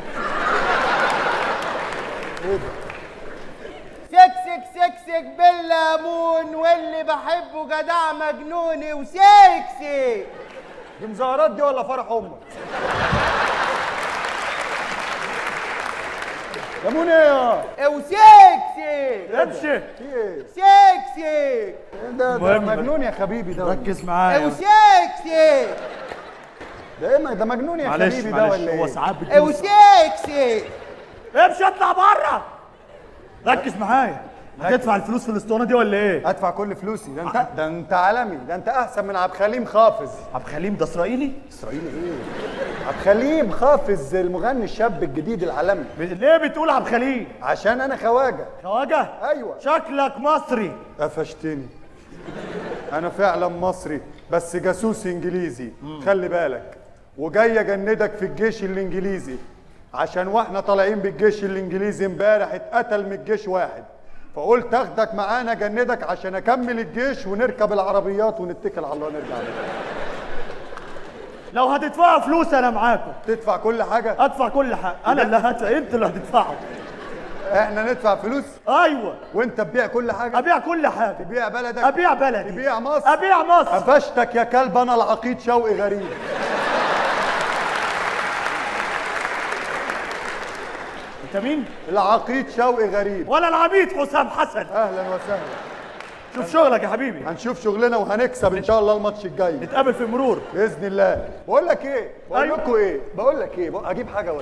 سكسك سكسك بالليمون واللي بحبه جدع مجنوني وسكسك دي مظاهرات دي ولا فرح امك يا منى يا وسكسك امشي في ايه سكسك ده, ده المهم مجنون يا حبيبي ده ركز معايا وسكسك ده ايه ده مجنون يا معلش حبيبي ده معلش ولا هو ايه ساعات بتوصل وسكسك امشي اطلع بره ركز معايا هتدفع الفلوس في الاسطوانه دي ولا ايه؟ ادفع كل فلوسي ده انت ده انت عالمي ده انت احسن من عبد الخليم خافز عبد الخليم ده اسرائيلي؟ اسرائيلي ايه عبد الخليم خافز المغني الشاب الجديد العالمي ب- ليه بتقول عبد الخليم؟ عشان انا خواجه خواجه؟ ايوه شكلك مصري قفشتني انا فعلا مصري بس جاسوس انجليزي خلي بالك وجاي اجندك في الجيش الانجليزي عشان واحنا طالعين بالجيش الانجليزي امبارح اتقتل من الجيش واحد فقلت اخدك معانا اجندك عشان اكمل الجيش ونركب العربيات ونتكل على الله ونرجع بيتنا. لو هتدفعوا فلوس انا معاكم تدفع كل حاجه ادفع كل حاجه انا اللي هدفع انتوا اللي هتدفعوا احنا ندفع فلوس ايوه وانت تبيع كل حاجه ابيع كل حاجه تبيع بلدك ابيع بلدي تبيع مصر ابيع مصر قفشتك يا كلب انا العقيد شوقي غريب انت مين؟ العقيد شوقي غريب ولا العبيد حسام حسن اهلا وسهلا شوف شغلك يا حبيبي هنشوف شغلنا وهنكسب ان شاء الله الماتش الجاي نتقابل في مرور باذن الله بقول لك ايه بقول أيوة. لكم ايه بقول لك ايه بق- اجيب حاجه ولا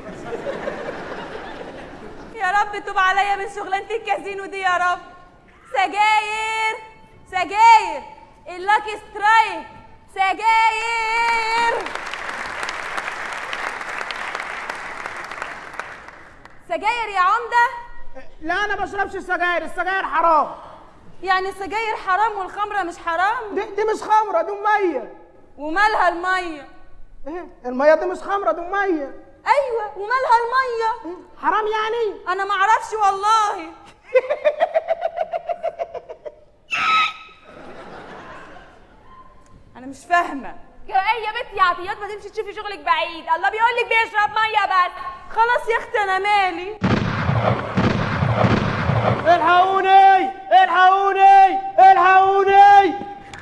يا رب توب عليا من شغلانه الكازينو دي يا رب سجاير سجاير اللاكي سترايك سجاير سجاير يا عمده لا انا بشربش السجاير السجاير حرام يعني السجاير حرام والخمره مش حرام دي, دي مش خمره دي ميه ومالها الميه إيه؟ الميه دي مش خمره دي ميه ايوه ومالها الميه حرام يعني انا معرفش والله انا مش فاهمه يا ايه يا بنتي يا عطيات ما تمشي تشوفي شغلك بعيد الله بيقول لك بيشرب ميه بس خلاص يا اختي انا مالي الحقوني الحقوني الحقوني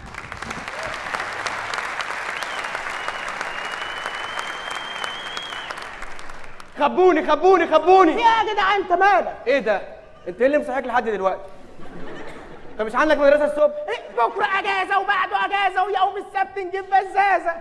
خبوني خبوني خبوني في ايه يا جدع انت مالك ايه ده؟ انت ايه اللي مصحيك لحد دلوقتي؟ انت مش عندك مدرسه الصبح؟ إيه؟ بكره اجازه وبعده اجازه ويوم السبت نجيب بزازه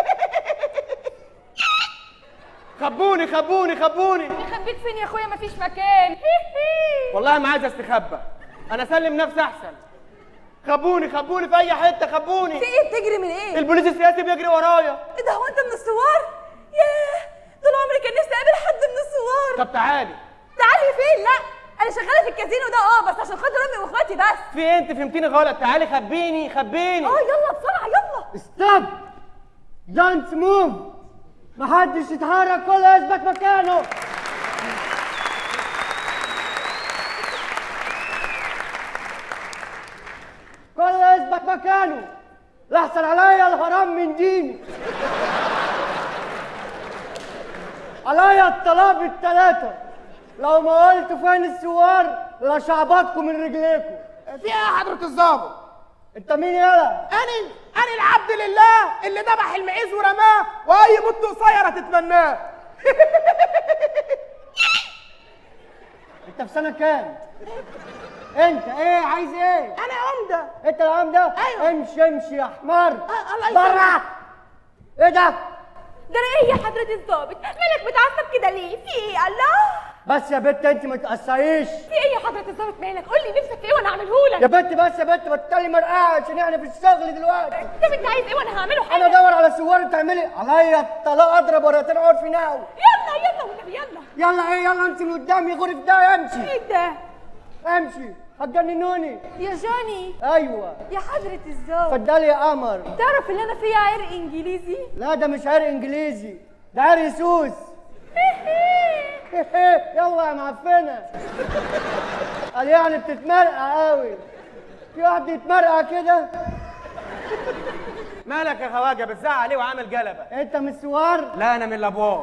خبوني خبوني خبوني نخبيك فين يا اخويا مفيش مكان والله ما عايز استخبى انا اسلم نفسي احسن خبوني خبوني في اي حته خبوني في ايه بتجري من ايه؟ البوليس السياسي بيجري ورايا ايه ده هو انت من الثوار؟ ياه طول عمري كان نفسي اقابل حد من الثوار طب تعالي تعالي فين؟ لا انا شغاله في الكازينو ده اه بس عشان خاطر امي واخواتي بس في ايه انت فهمتيني غلط تعالي خبيني خبيني اه يلا بسرعه يلا ستوب دونت موف محدش يتحرك كله يثبت مكانه كله يثبت مكانه لحسن عليا الهرم من ديني عليا الطلاب التلاتة لو ما قلت فين السوار لشعبطكم من رجليكم في ايه يا حضره الظابط انت مين يالا؟ انا انا العبد لله اللي ذبح المعيز ورماه واي بنت قصيره تتمناه انت في سنة كام؟ انت ايه عايز ايه؟ انا عمده انت العمدة؟ أيوة. امشي امشي يا حمار آه، الله برا يسلمك. ايه ده؟ ده ايه يا حضرة الضابط مالك متعصب كده ليه في ايه الله بس يا بنت انت ما تقصيش في ايه يا حضرة الضابط مالك قول لي نفسك في ايه وانا اعملهولك يا بنت بس يا بنت بطلي مرقعة عشان احنا في الشغل دلوقتي طب انت عايز ايه وانا هعمله انا حاجه ادور على سوار تعملي عليا الطلاق اضرب ورقتين عور في ناو يلا يلا والنبي يلا يلا ايه يلا انت من قدامي غرف ده امشي ايه ده امشي هتجننوني يا جوني ايوه يا حضرة الظابط اتفضلي يا قمر تعرف اللي انا فيها عرق انجليزي لا ده مش عرق انجليزي ده عرق سوس يلا يا معفنه قال يعني بتتمرقع قوي في واحد يتمرقع كده مالك يا خواجه بتزعق عليه وعامل جلبه انت من السوار لا انا من الابوار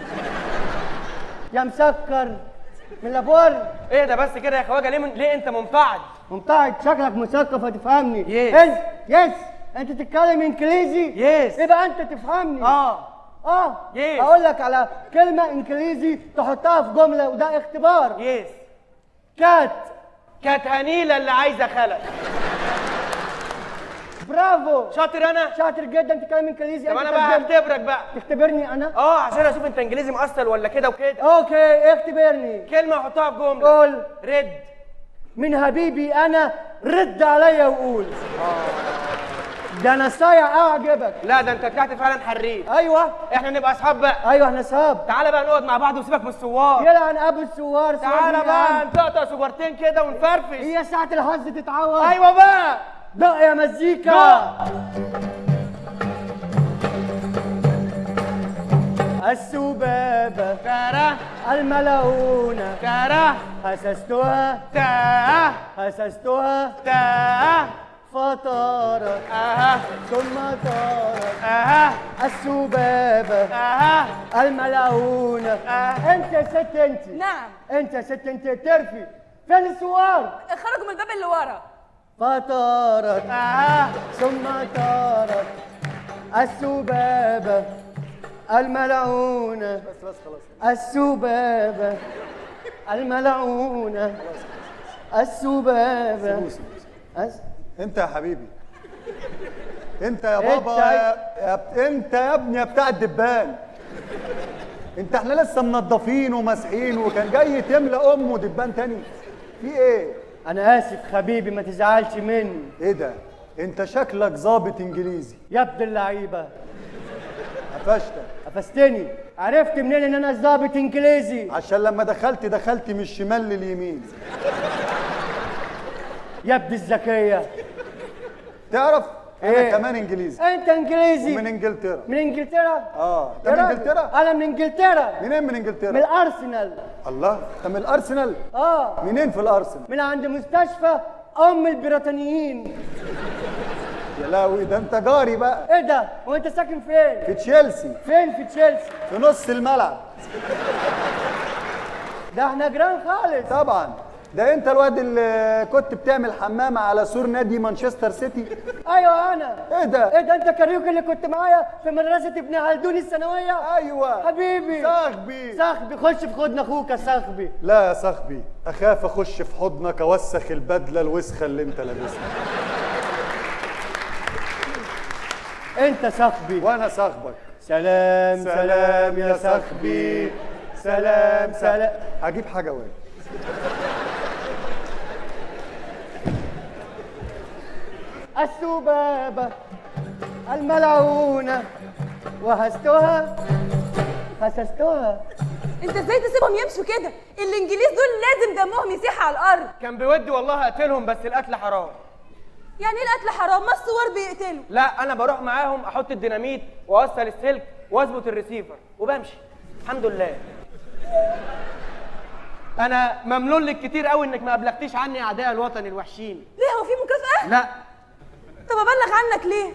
يا مسكر من الابوار ايه ده بس كده يا خواجه ليه من... ليه انت ممتعض ممتعد شكلك مثقف هتفهمني يس. انت يس انت تتكلم انجليزي يس. يبقى انت تفهمني اه اه يس. اقول لك على كلمه انجليزي تحطها في جمله وده اختبار يس كات كانت هنيله اللي عايزه خلق برافو شاطر انا شاطر جدا تتكلم انجليزي طب أنت انا بقى ترجمت. هختبرك بقى تختبرني انا اه عشان اشوف انت انجليزي مؤصل ولا كده وكده اوكي اختبرني كلمه احطها في جمله قول ريد من حبيبي انا رد عليا وقول ده انا صايع اعجبك لا ده انت طلعت فعلا حريف ايوه احنا نبقى اصحاب بقى ايوه احنا صحاب تعالى بقى نقعد مع بعض وسيبك من الثوار يلعن ابو الثوار تعالى سيبني يا عم. بقى نطقطق سجارتين كده ونفرفش هي ساعة الحظ تتعوض ايوه بقى دق يا مزيكا السبابة كره الملعونة كره حسستها تاه حسستها تاه فطارت اها ثم طارت اها السبابة اها الملعونة آه. انت يا ست انت نعم انت يا ست انت ترفي فين السوار خرجوا من الباب اللي ورا فطارت اها ثم طارت السبابة الملعونة بس بس خلاص السبابة الملعونة السبابة أس... انت يا حبيبي انت يا انت بابا يا- يا... يا... بت- انت يا ابني يا بتاع الدبان انت احنا لسه منضفين وماسحين وكان جاي تملى امه دبان تاني في ايه أنا آسف حبيبي ما تزعلش مني ايه ده انت شكلك ظابط انجليزي يا ابن اللعيبة قفشتك قفزتني عرفت منين إن أنا ظابط إنجليزي عشان لما دخلت دخلت من الشمال لليمين يا ابن الذكية تعرف انا إيه؟ كمان انجليزي أنت إنجليزي ومن انجلترا من إنجلترا اه انت يا من راجل، انجلترا أنا من إنجلترا منين من انجلترا من الأرسنال الله انت من الارسنال آه منين في الارسنال من عند مستشفى أم البريطانيين يا لاوي ده انت جاري بقى إيه ده؟ وأنت ساكن فين؟ في تشيلسي فين في تشيلسي؟ في نص الملعب ده احنا جيران خالص طبعا ده انت الواد اللي كنت بتعمل حمامه على سور نادي مانشستر سيتي ايوه انا ايه ده ايه ده انت كاريوكي اللي كنت معايا في مدرسه ابن خلدون الثانويه ايوه حبيبي صاحبي صاحبي خش في حضن اخوك يا صاحبي لا يا صاحبي اخاف اخش في حضنك اوسخ البدله الوسخه اللي انت لابسها انت صاحبي وانا صاحبك سلام سلام يا صاحبي سلام سلام هجيب حاجه وين السبابه الملعونه وهستها هسستها انت ازاي تسيبهم يمشوا كده الانجليز دول لازم دمهم يسيح على الارض كان بودي والله اقتلهم بس القتل حرام يعني ايه القتل حرام ما الثوار بيقتلوا لا انا بروح معاهم احط الديناميت واوصل السلك واظبط الريسيفر وبمشي الحمد لله انا ممنون لك كتير قوي انك ما ابلغتيش عني اعداء الوطن الوحشين ليه هو في مكافأة؟ لا طب ابلغ عنك ليه؟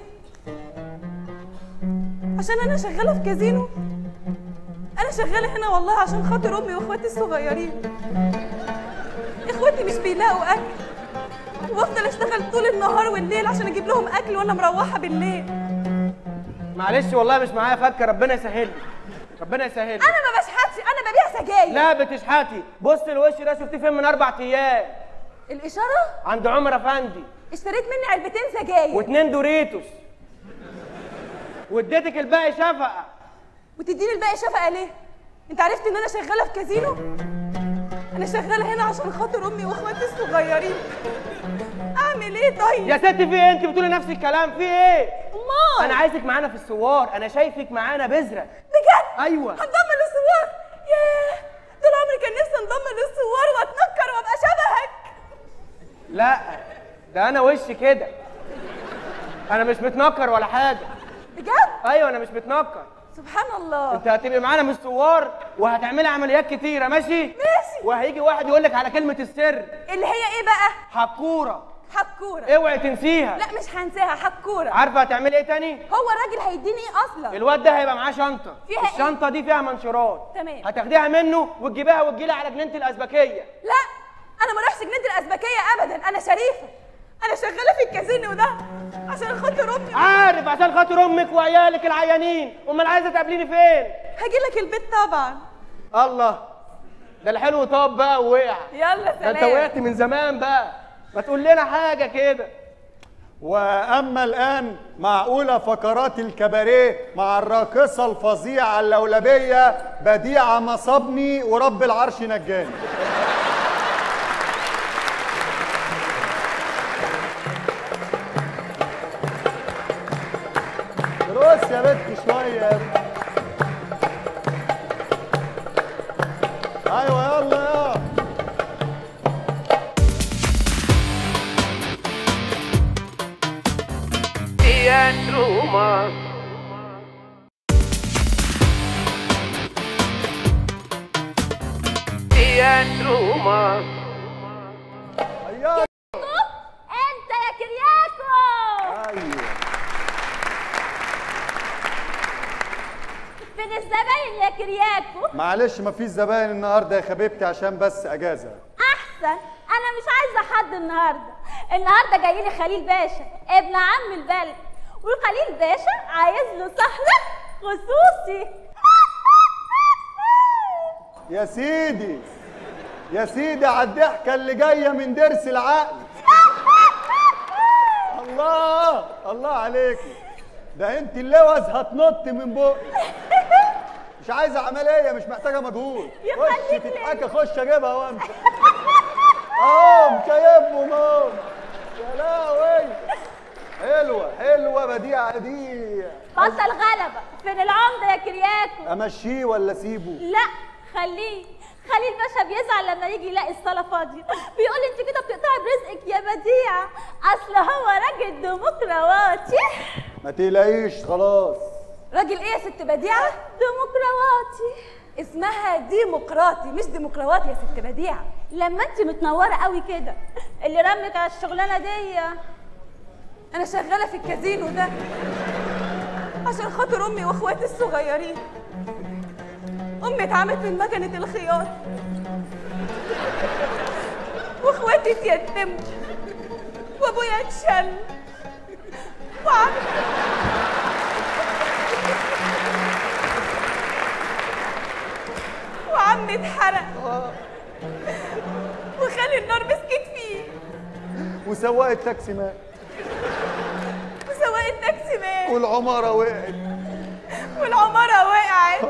عشان انا شغالة في كازينو انا شغالة هنا والله عشان خاطر امي واخواتي الصغيرين اخواتي مش بيلاقوا اكل وبفضل اشتغل طول النهار والليل عشان اجيب لهم اكل وانا مروحة بالليل معلش والله مش معايا فكه ربنا يسهل لي ربنا يسهل لي انا ما بشحتش انا ببيع سجاير لا بتشحتي بص الوش ده شفتيه فين من اربع ايام الاشارة عند عمر افندي اشتريت مني علبتين سجاير واتنين دوريتوس واديتك الباقي شفقه وتديني الباقي شفقة ليه؟ انت عرفت ان انا شغالة في كازينو؟ انا شغالة هنا عشان خاطر امي واخواتي الصغيرين اعمل ايه طيب؟ يا ست في ايه انت بتقولي نفس الكلام في ايه امال انا عايزك معانا في الثوار انا شايفك معانا بذره بجد؟ ايوه هنضم للثوار ياه طول عمري كان نفسي انضم للثوار واتنكر وابقى شبهك لا ده انا وشي كده انا مش متنكر ولا حاجه بجد؟ ايوه انا مش متنكر سبحان الله انت هتبقي معانا من الثوار وهتعملي عمليات كتيره ماشي ماشي وهيجي واحد يقول لك على كلمه السر اللي هي ايه بقى؟ حكوره حكورة اوعي تنسيها لا مش هنساها حكورة عارفه هتعملي ايه تاني هو الراجل هيديني ايه اصلا؟ الواد ده هيبقى معاه شنطه فيها ايه؟ الشنطه دي فيها منشورات تمام. هتاخديها منه وتجيبيها وتجيلي على جنينه الازبكيه لا انا ما اروحش جنينه الازبكيه ابدا انا شريفه انا شغاله في الكازينو ده عشان خاطر امي عارف عشان خاطر امك وعيالك العيانين امال عايزه تقابليني فين هاجي لك البيت طبعا الله ده الحلو طاب بقى ووقع يلا ده سلام انت وقعت من زمان بقى ما تقول لنا حاجه كده واما الان مع اولى فقرات الكباريه مع الراقصه الفظيعه اللولبيه بديعه مصابني ورب العرش نجاني عينيا ايوه يلا يا Teatro Humano. Teatro Humano. انت يا كرياكو ايوه فين الزباين يا كرياكو معلش مفيش زباين النهارده يا حبيبتي عشان بس اجازه احسن انا مش عايزه حد النهارده النهارده جاي لي خليل باشا ابن عم البلد وخليل باشا عايز له سهره خصوصي يا سيدي يا سيدي على الضحكه اللي جايه من درس العقل الله الله عليكي ده انت اللوز هتنط من بقك مش عايزه عمليه مش محتاجه مجهود خش تتحكى خش اجيبها وامشي اه مكيبهم اهو يا لهوي حلوه حلوه بديعه دي بطل غلبه فين العمده يا كرياكو امشيه ولا اسيبه لا خليه خليل باشا بيزعل لما يجي يلاقي الصاله فاضيه بيقول انت كده بتقطعي برزقك يا بديعه اصل هو راجل ديمقراطي ما تقلقيش خلاص راجل ايه يا ست بديعه ديمقراطي اسمها ديمقراطي مش ديمقراطي يا ست بديعه لما انت متنوره قوي كده اللي رمك على الشغلانه دي انا شغاله في الكازينو ده عشان خاطر امي واخواتي الصغيرين امي اتعمت من مكنه الخياط واخواتي اتيتموا وابويا اتشل وعم وعمي اتحرق وخلي النار مسكت فيه وسواق التاكسي مات وسواق التاكسي مات والعماره وقعت والعماره وقعت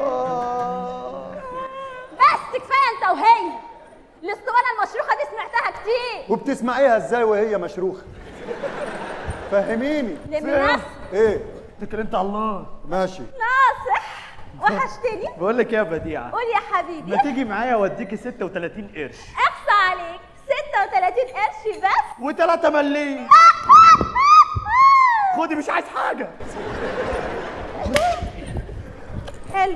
بس كفايه انت وهي الاسطوانه المشروخه دي سمعتها كتير وبتسمعيها ازاي وهي مشروخه فهميني لمي نفسك. ايه اتكل انت على الله ماشي ناصح وحشتني بقول لك يا بديعه قول يا حبيبي ما تيجي معايا اوديكي 36 قرش اخصى عليك 36 قرش بس و3 مليم خدي مش عايز حاجه حلو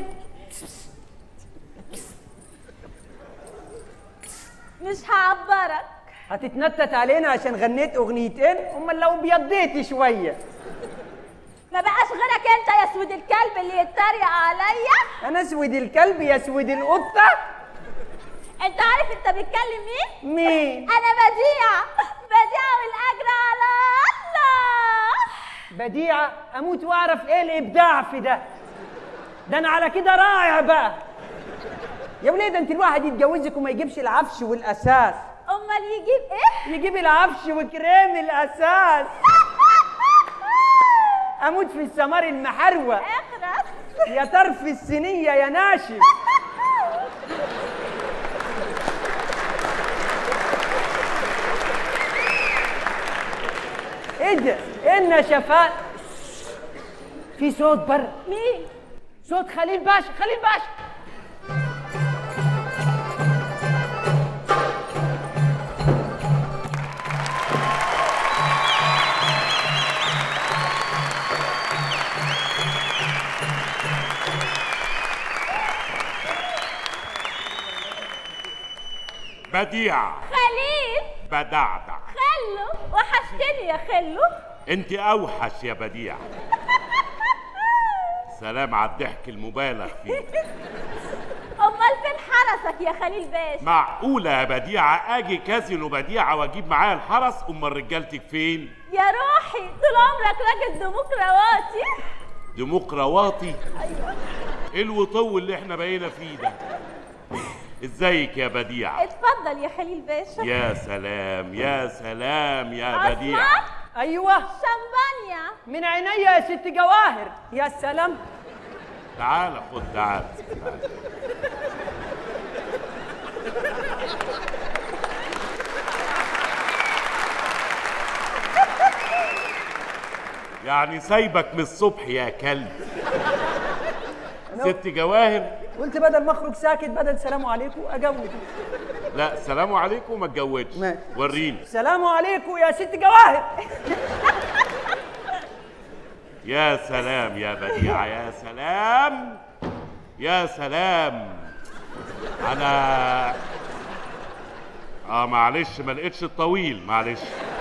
مش هعبرك هتتنطط علينا عشان غنيت اغنيتين امال لو بيضيتي شويه ما بقاش غيرك انت يا سود الكلب اللي يتريق عليا انا اسود الكلب يا اسود القطه انت عارف انت بتكلم مين مين انا بديعه بديعه والاجر على الله بديعه اموت واعرف ايه الابداع في ده ده انا على كده رائع بقى يا ولاد انت الواحد يتجوزك وما يجيبش العفش والاساس امال يجيب ايه يجيب العفش وكريم الاساس اموت في السمار المحروق اخرس يا طرف السنيه يا ناشف ايه ده؟ ايه النشفات؟ في صوت بره مين؟ صوت خليل باشا خليل باشا بديع خليل بدعدع خلو وحشتني يا خلو انت اوحش يا بديع سلام على الضحك المبالغ فيه امال فين حرسك يا خليل باشا معقولة يا بديعة اجي كازينو بديعة واجيب معايا الحرس امال رجالتك فين يا روحي طول عمرك راجل ديمقراطي ديمقراطي ايه الوطو اللي احنا بقينا فيه ده ازيك يا بديعة اتفضل يا خليل باشا يا سلام يا سلام يا بديعة عصام؟ ايوه شمبانيا من عينيا يا ست جواهر يا سلام تعال خد تعال يعني سايبك من الصبح يا كلب ست جواهر قلت بدل ما اخرج ساكت بدل سلام عليكم اجود لا سلام عليكم ما اتجوزش ماشي. وريني سلام عليكم يا ست جواهر يا سلام يا بديعة يا سلام يا سلام انا اه معلش ما لقيتش الطويل معلش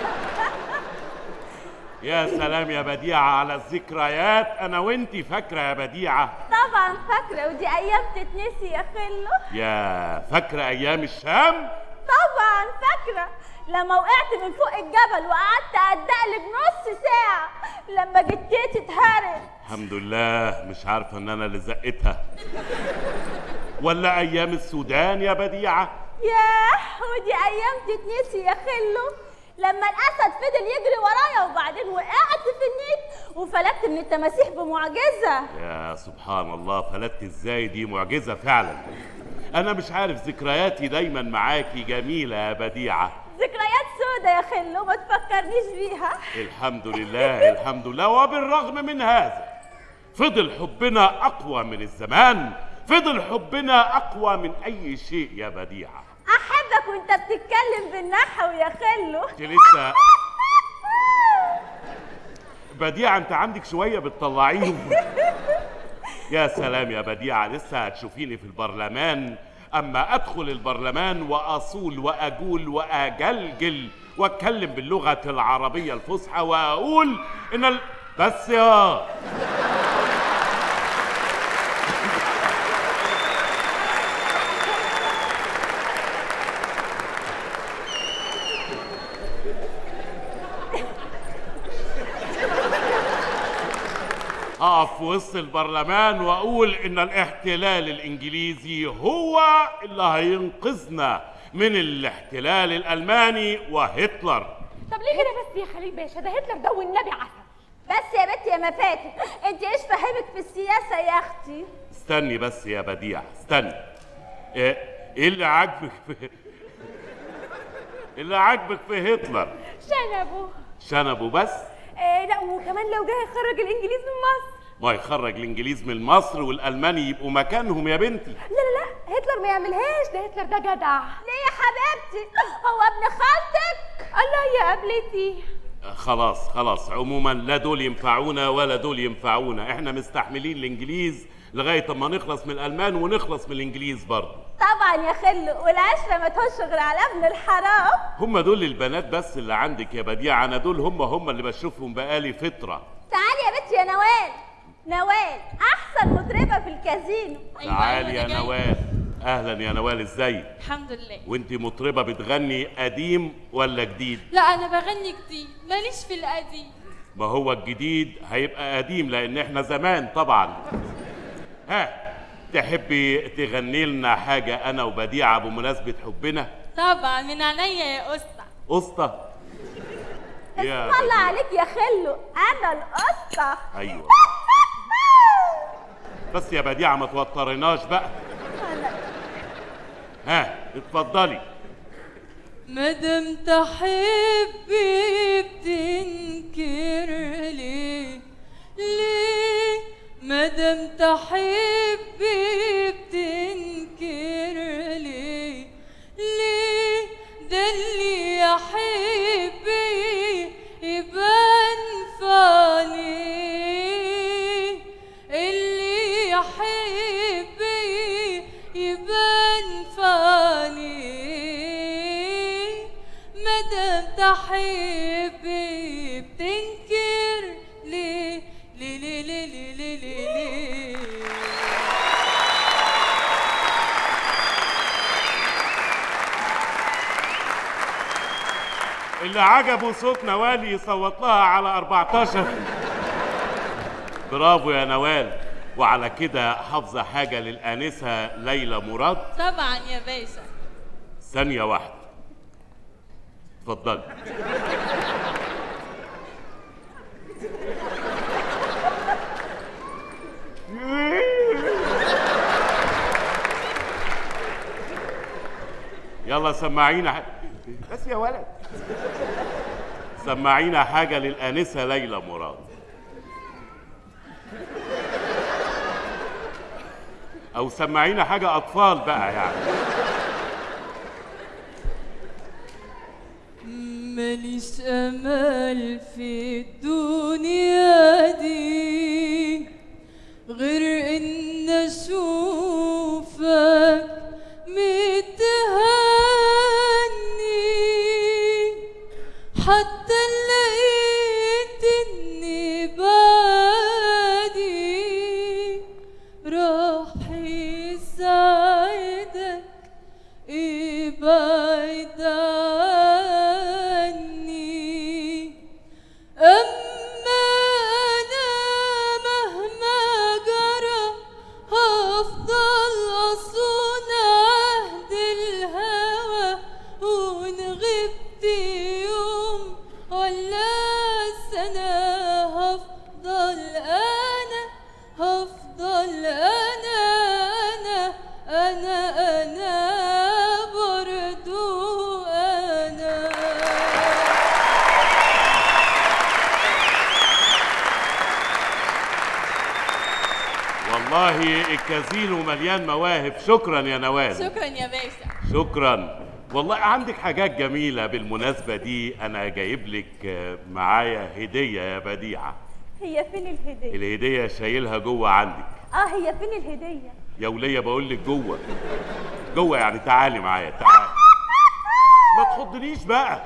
يا سلام يا بديعة على الذكريات انا وانتي فاكرة يا بديعة طبعا فاكرة ودي أيام تتنسي يا خلو يا فاكرة ايام الشام طبعا فاكرة لما وقعت من فوق الجبل وقعدت أدقلب نص ساعة لما جتيت اتهرت الحمد لله مش عارفة ان انا اللي زقتها ولا ايام السودان يا بديعة ياه ودي أيام تتنسي يا خلو لما الأسد فضل يجري ورايا وبعدين وقعت في النيل وفلتت من التماسيح بمعجزة يا سبحان الله فلتت ازاي دي معجزة فعلا انا مش عارف ذكرياتي دايما معاكي جميلة يا بديعة ذكريات سودة يا خلو ما تفكرنيش بيها الحمد لله الحمد لله وبالرغم من هذا فضل حبنا اقوى من الزمان فضل حبنا اقوى من اي شيء يا بديعة أحبك وأنت بتتكلم بالنحو يا خلو انت لسه بديعة انت عندك شوية بتطلعيهم يا سلام يا بديعة لسه هتشوفيني في البرلمان أما أدخل البرلمان وأصول وأجول وأجلجل وأتكلم باللغة العربية الفصحى وأقول إن ال... بس يا اقف في وسط البرلمان واقول ان الاحتلال الانجليزي هو اللي هينقذنا من الاحتلال الالماني وهتلر طب ليه كده بس يا خليل باشا ده هتلر ده والنبي عسل بس يا بنتي يا مفاتن انت ايش فاهمك في السياسة يا اختي استني بس يا بديع استني ايه إيه اللي عاجبك في اللي عاجبك في هتلر شنبه شنبه بس إيه لا وكمان لو جه يخرج الانجليز من مصر ما يخرج الانجليز من مصر والالماني يبقوا مكانهم يا بنتي لا لا لا هتلر ما يعملهاش ده هتلر ده جدع ليه يا حبيبتي هو ابن خالتك الله يا قبلتي خلاص خلاص عموما لا دول ينفعونا ولا دول ينفعونا احنا مستحملين الانجليز لغايه اما نخلص من الالمان ونخلص من الانجليز برضه طبعا يا خلو والعشرة ما تهش غير على ابن الحرام هم دول البنات بس اللي عندك يا بديعه انا دول هم هم اللي بشوفهم بقالي فتره تعالي يا بنتي يا نوال نوال احسن مطربة في الكازينو تعالي يا نوال اهلا يا نوال ازيك الحمد لله وانت مطربه بتغني قديم ولا جديد لا انا بغني جديد ماليش في القديم ما هو الجديد هيبقى قديم لان احنا زمان طبعا ها تحبي تغني لنا حاجه انا وبديعه بمناسبه حبنا طبعا من عينيا يا اسطى قسطه يا الله بديعة. عليك يا خلو انا القصة ايوه بس يا بديعه ما توترناش بقى ها اتفضلي مادام تحبي بتنكر ليه ليه مادام تحبي بتنكر ليه ليه ده اللي يحبي يبان في عينيه اللي يحبي يبان في عينيه مادام تحبي بتنكر ليه ليه ليه ليه ليه ليه ليه ليه اللي عجبه صوت نوال يصوت لها على 14 برافو يا نوال وعلى كده حافظه حاجه للانسه ليلى مراد طبعا يا باشا ثانيه واحده اتفضلي يلا سمعينا ح... بس يا ولد سمعينا حاجة للآنسة ليلى مراد او سمعينا حاجه اطفال بقى يعني ماليش امل في الدنيا دي غير ان اشوفك متهني حتى لقيت اني بعدي راح يساعدك ابعد عني أما أنا مهما جرى هفضل أصون عهد الهوى وإن غبت يوم ولا سنة هفضل أنا هفضل أنا أنا أنا أنا برضو أنا والله الكازينو مليان مواهب شكرا يا نوال شكرا يا باشا شكرا والله عندك حاجات جميلة بالمناسبة دي أنا جايب لك آه، معايا هدية يا بديعة هي فين الهدية؟ الهدية شايلها جوه عندك اه هي فين الهدية؟ يا ولية بقول لك جوه جوه يعني تعالي معايا تعالي ما تخضنيش بقى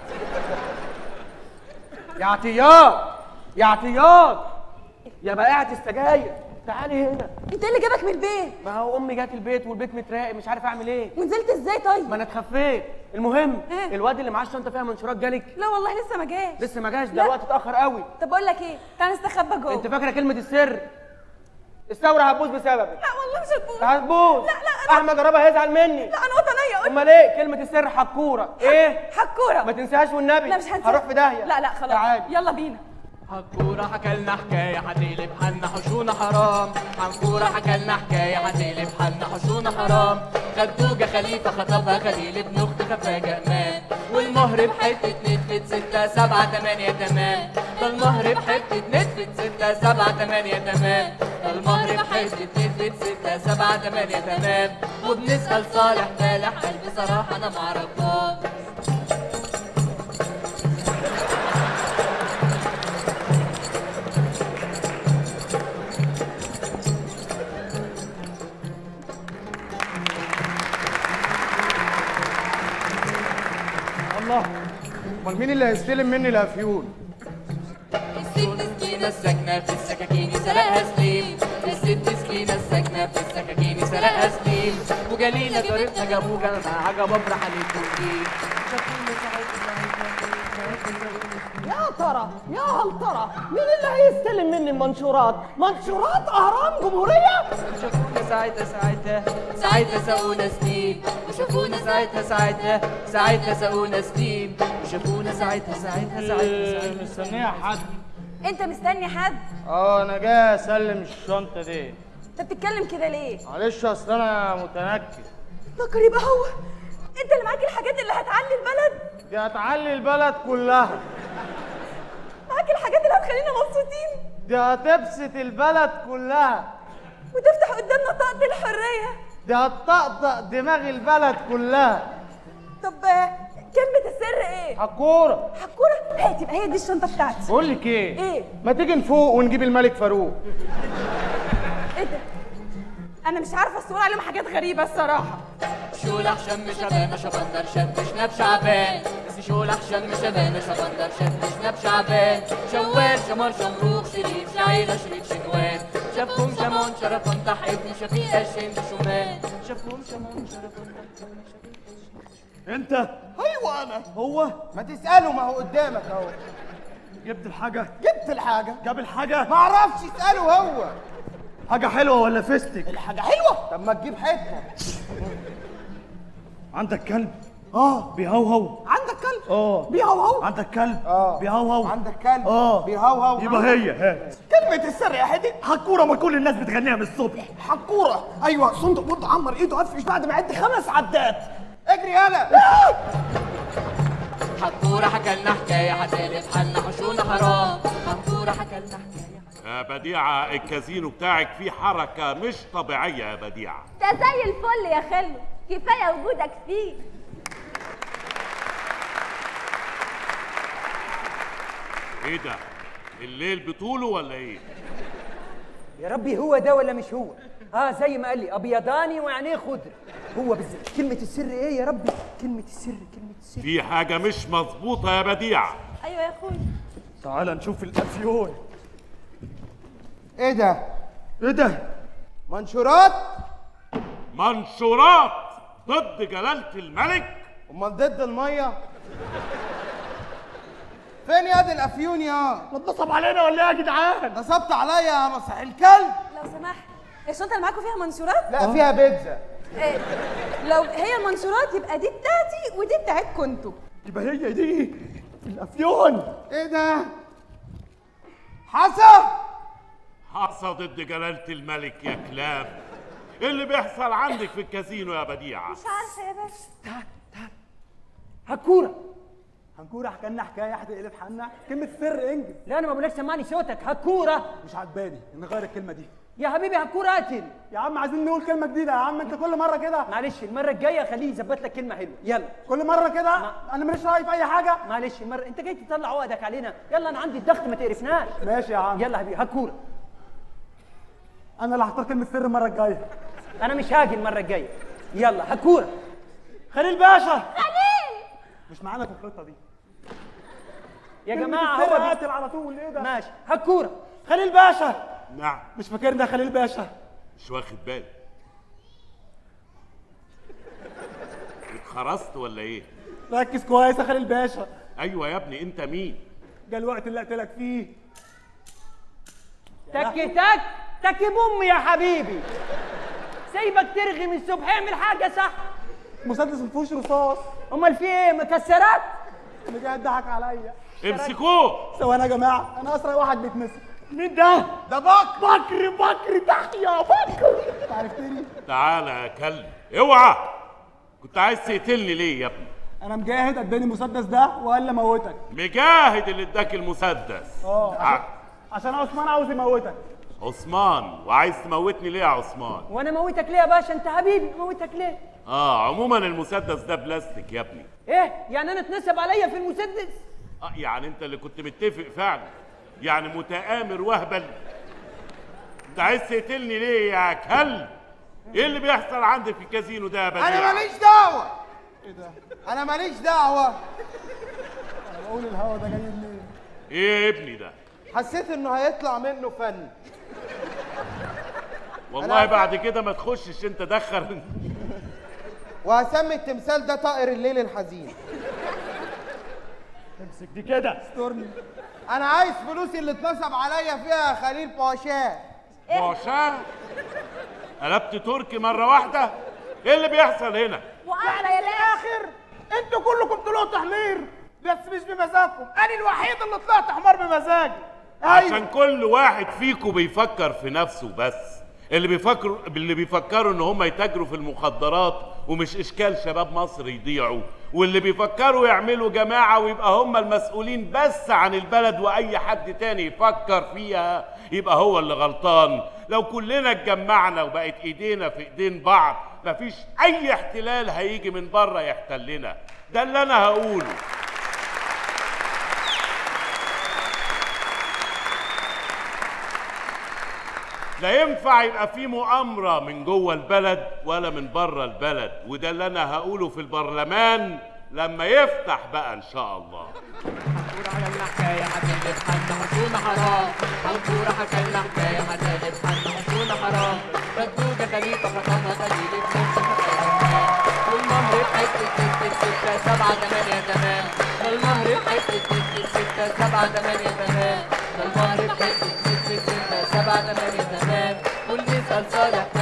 يا عطيات يا عطيات يا بائعة السجاير تعالي هنا انت اللي جابك من البيت ما هو امي جت البيت والبيت متراقب مش عارف اعمل ايه ونزلت ازاي طيب ما انا اتخفيت المهم إيه؟ الواد اللي معاه الشنطه فيها منشورات جالك لا والله لسه ما جاش لسه ما جاش ده لا. الوقت اتاخر قوي طب اقول لك ايه تعال نستخبى جوه انت فاكره كلمه السر الثوره هتبوظ بسببك لا والله مش هتبوظ هتبوظ لا لا انا احمد جربها هيزعل مني لا انا وطنيه قول امال ايه كلمه السر حكوره ايه حكوره ما تنساهاش والنبي لا مش هنسى هروح في داهيه لا لا خلاص تعالي يلا بينا حنكورة حكالنا حكاية هتقلب حالنا حشونا حرام حنكورة حكالنا حكاية هتقلب حالنا حشونا حرام خدوجة خليفة خطبها خليل ابن أخت خفاجة أمان والمهر بحتة نتفت ستة سبعة تمانية تمام ده المهر بحتة نتفت ستة سبعة تمانية تمام ده المهر بحتة نتفت ستة سبعة تمانية تمام وبنسأل صالح فالح قال بصراحة أنا معرفهاش الله امال مين اللي هيستلم مني الافيون الست سكينة الساكنة في السكاكين سرقها سليم الست سكينة الساكنة في السكاكين سرقها سليم وجليلة جارتنا جابوجة مع جبابرة حليتوكي يا ترى يا هل ترى مين اللي هيستلم مني المنشورات منشورات اهرام جمهوريه شافونا ساعتها ساعتها ساعتها سقونا سنين وشافونا ساعتها ساعتها ساعتها سقونا سنين وشافونا ساعتها ساعتها ساعتها ساعتها مستنيه حد انت مستني حد اه انا جاي اسلم الشنطه دي انت بتتكلم كده ليه معلش اصل انا متنكد فكر يبقى هو انت اللي معاك الحاجات اللي هتعلي البلد دي هتعلي البلد كلها معاك الحاجات اللي هتخلينا مبسوطين دي هتبسط البلد كلها وتفتح قدامنا طاقة الحرية دي هتطقطق دماغ البلد كلها طب آه، كلمة السر ايه؟ حكوره حكورة هي تبقى هي دي الشنطة بتاعتي بقول لك ايه ايه؟ ما تيجي نفوق ونجيب الملك فاروق ايه ده؟ انا مش عارفة الصورة عليهم حاجات غريبة الصراحة شولح شم شبانة شبندر شد شناب شعبان بس شولح شم شبانة شبندر شد شناب شعبان شوال شمر شمروخ شريف شعيلة شريف شنوان شافهم شمون شرفون ابن شفيقة شند شمان شافهم شمون شرفون انت ايوه انا هو ما تساله ما هو قدامك اهو جبت الحاجه جبت الحاجه جاب الحاجه ما اعرفش اساله هو حاجه حلوه ولا فستك الحاجه حلوه طب ما تجيب حته عندك كلب اه بيهوهو عندك كلب اه بيهوهو عندك كلب اه بيهوهو عندك كلب اه بيهوهو يبقى هي هات كلمة السر يا حدي حكوره ما كل الناس بتغنيها من الصبح حكورة ايوه صندوق بط عمر ايده قفش بعد ما عد خمس عدات اجري يلا حكورة حكالنا حكاية هتقلب حالنا حشونا حرام حكورة حكالنا حكاية يا بديعة الكازينو بتاعك فيه حركة مش طبيعية يا بديعة ده زي الفل يا خلو كفايه وجودك فيه ايه ده الليل بطوله ولا ايه يا ربي هو ده ولا مش هو اه زي ما قال لي ابيضاني وعينيه خضر هو بالظبط كلمه السر ايه يا ربي كلمه السر كلمه السر في حاجة مش مظبوطة يا بديعة ايوه يا اخويا تعال نشوف الافيون ايه ده ايه ده منشورات منشورات ضد جلالة الملك امال ضد الميه فين يا دي الافيون يا نصب علينا ولا ايه يا جدعان نصبت عليا يا مسح الكلب لو سمحت الشنطه اللي معاكم فيها منشورات لا فيها بيتزا إيه، لو هي المنشورات يبقى دي بتاعتي ودي بتاعتكم انتوا يبقى هي دي الافيون ايه ده حسن حصى ضد جلالة الملك يا كلاب ايه اللي بيحصل عندك في الكازينو يا بديعة مش عارفه يا باشا هكوره هنكون حكى لنا حكايه هتقلب حنا كلمه سر انجز لا انا ما بقولكش سمعني صوتك هكوره مش عجباني نغير الكلمه دي يا حبيبي هكوره قاتل يا عم عايزين نقول كلمه جديده يا عم انت كل مره كده معلش المره الجايه خليه يظبط لك كلمه حلوه يلا كل مره كده انا ماليش راي في اي حاجه معلش المره انت جاي تطلع عقدك علينا يلا انا عندي الضغط ما تقرفناش ماشي يا عم يلا يا حبيبي هكوره انا اللي هختار كلمه سر المره الجايه انا مش هاجي المره الجايه يلا هكوره خليل باشا خليل مش معانا في الخطه دي يا كلمة جماعه السر هو بي- قاتل على طول ايه ده ماشي هكوره خليل باشا نعم مش فاكرني يا خليل باشا مش واخد بالي اتخرست ولا ايه ركز كويس يا خليل باشا ايوه يا ابني انت مين جه الوقت اللي قلت فيه تك تك تك بوم يا حبيبي سايبك ترغي من الصبح اعمل حاجه صح مسدس ما فيهوش رصاص امال في ايه مكسرات اللي جاي يضحك عليا امسكوه ثواني يا جماعه انا اسرع واحد بيتمسك مين ده؟ ده بك بكر بكر تحيا بكر انت عرفتني؟ تعالى يا كلب اوعى كنت عايز تقتلني ليه يا ابني انا مجاهد اداني المسدس ده وقال لي موتك مجاهد اللي اداك المسدس اه عشان, ع- عشان عثمان عاوز يموتك عثمان وعايز تموتني ليه يا عثمان وانا موتك ليه يا باشا انت حبيبي موتك ليه اه عموما المسدس ده بلاستيك يا ابني ايه يعني انا اتنسب عليا في المسدس آه يعني انت اللي كنت متفق فعلا يعني متآمر وهبل انت عايز تقتلني ليه يا كلب ايه اللي بيحصل عندك في الكازينو ده يا بديع انا ماليش دعوه ايه ده انا ماليش دعوه انا بقول الهوا ده جاي منين؟ ايه يا ابني ده حسيت انه هيطلع منه فن والله أنا- بعد كده ما تخشش انت دخل وهسمي التمثال ده طائر الليل الحزين امسك دي كده استرني انا عايز فلوسي اللي اتنصب عليا فيها يا خليل باشا باشا قلبت تركي مرة واحدة ايه اللي بيحصل هنا واعلى يا الاخر انتوا كلكم طلعتوا حمير بس مش بمزاجكم انا الوحيد اللي طلعت حمار بمزاجي عشان كل واحد فيكم بيفكر في نفسه بس اللي بيفكروا اللي بيفكروا ان هم يتاجروا في المخدرات ومش اشكال شباب مصر يضيعوا واللي بيفكروا يعملوا جماعة ويبقى هم المسؤولين بس عن البلد واي حد تاني يفكر فيها يبقى هو اللي غلطان لو كلنا اتجمعنا وبقت ايدينا في ايدين بعض مفيش اي احتلال هيجي من بره يحتلنا ده اللي انا هقوله لا ينفع يبقى في مؤامرة من جوه البلد ولا من بره البلد وده اللي أنا هقوله في البرلمان لما يفتح بقى إن شاء الله حكورة حكى لنا حكاية هتقلب حنا حصونة حرام حكورة حكى لنا حكاية هتقلب حنا حصونة حرام بدوجة خليفة خطفها خليل ابن والمهر بحتة ستة ستة سبعة تمانية تمام والمهر بحتة ستة ستة سبعة تمانية تمام والمهر بحتة ستة ستة سبعة تمانية تمام واللي سأل صالح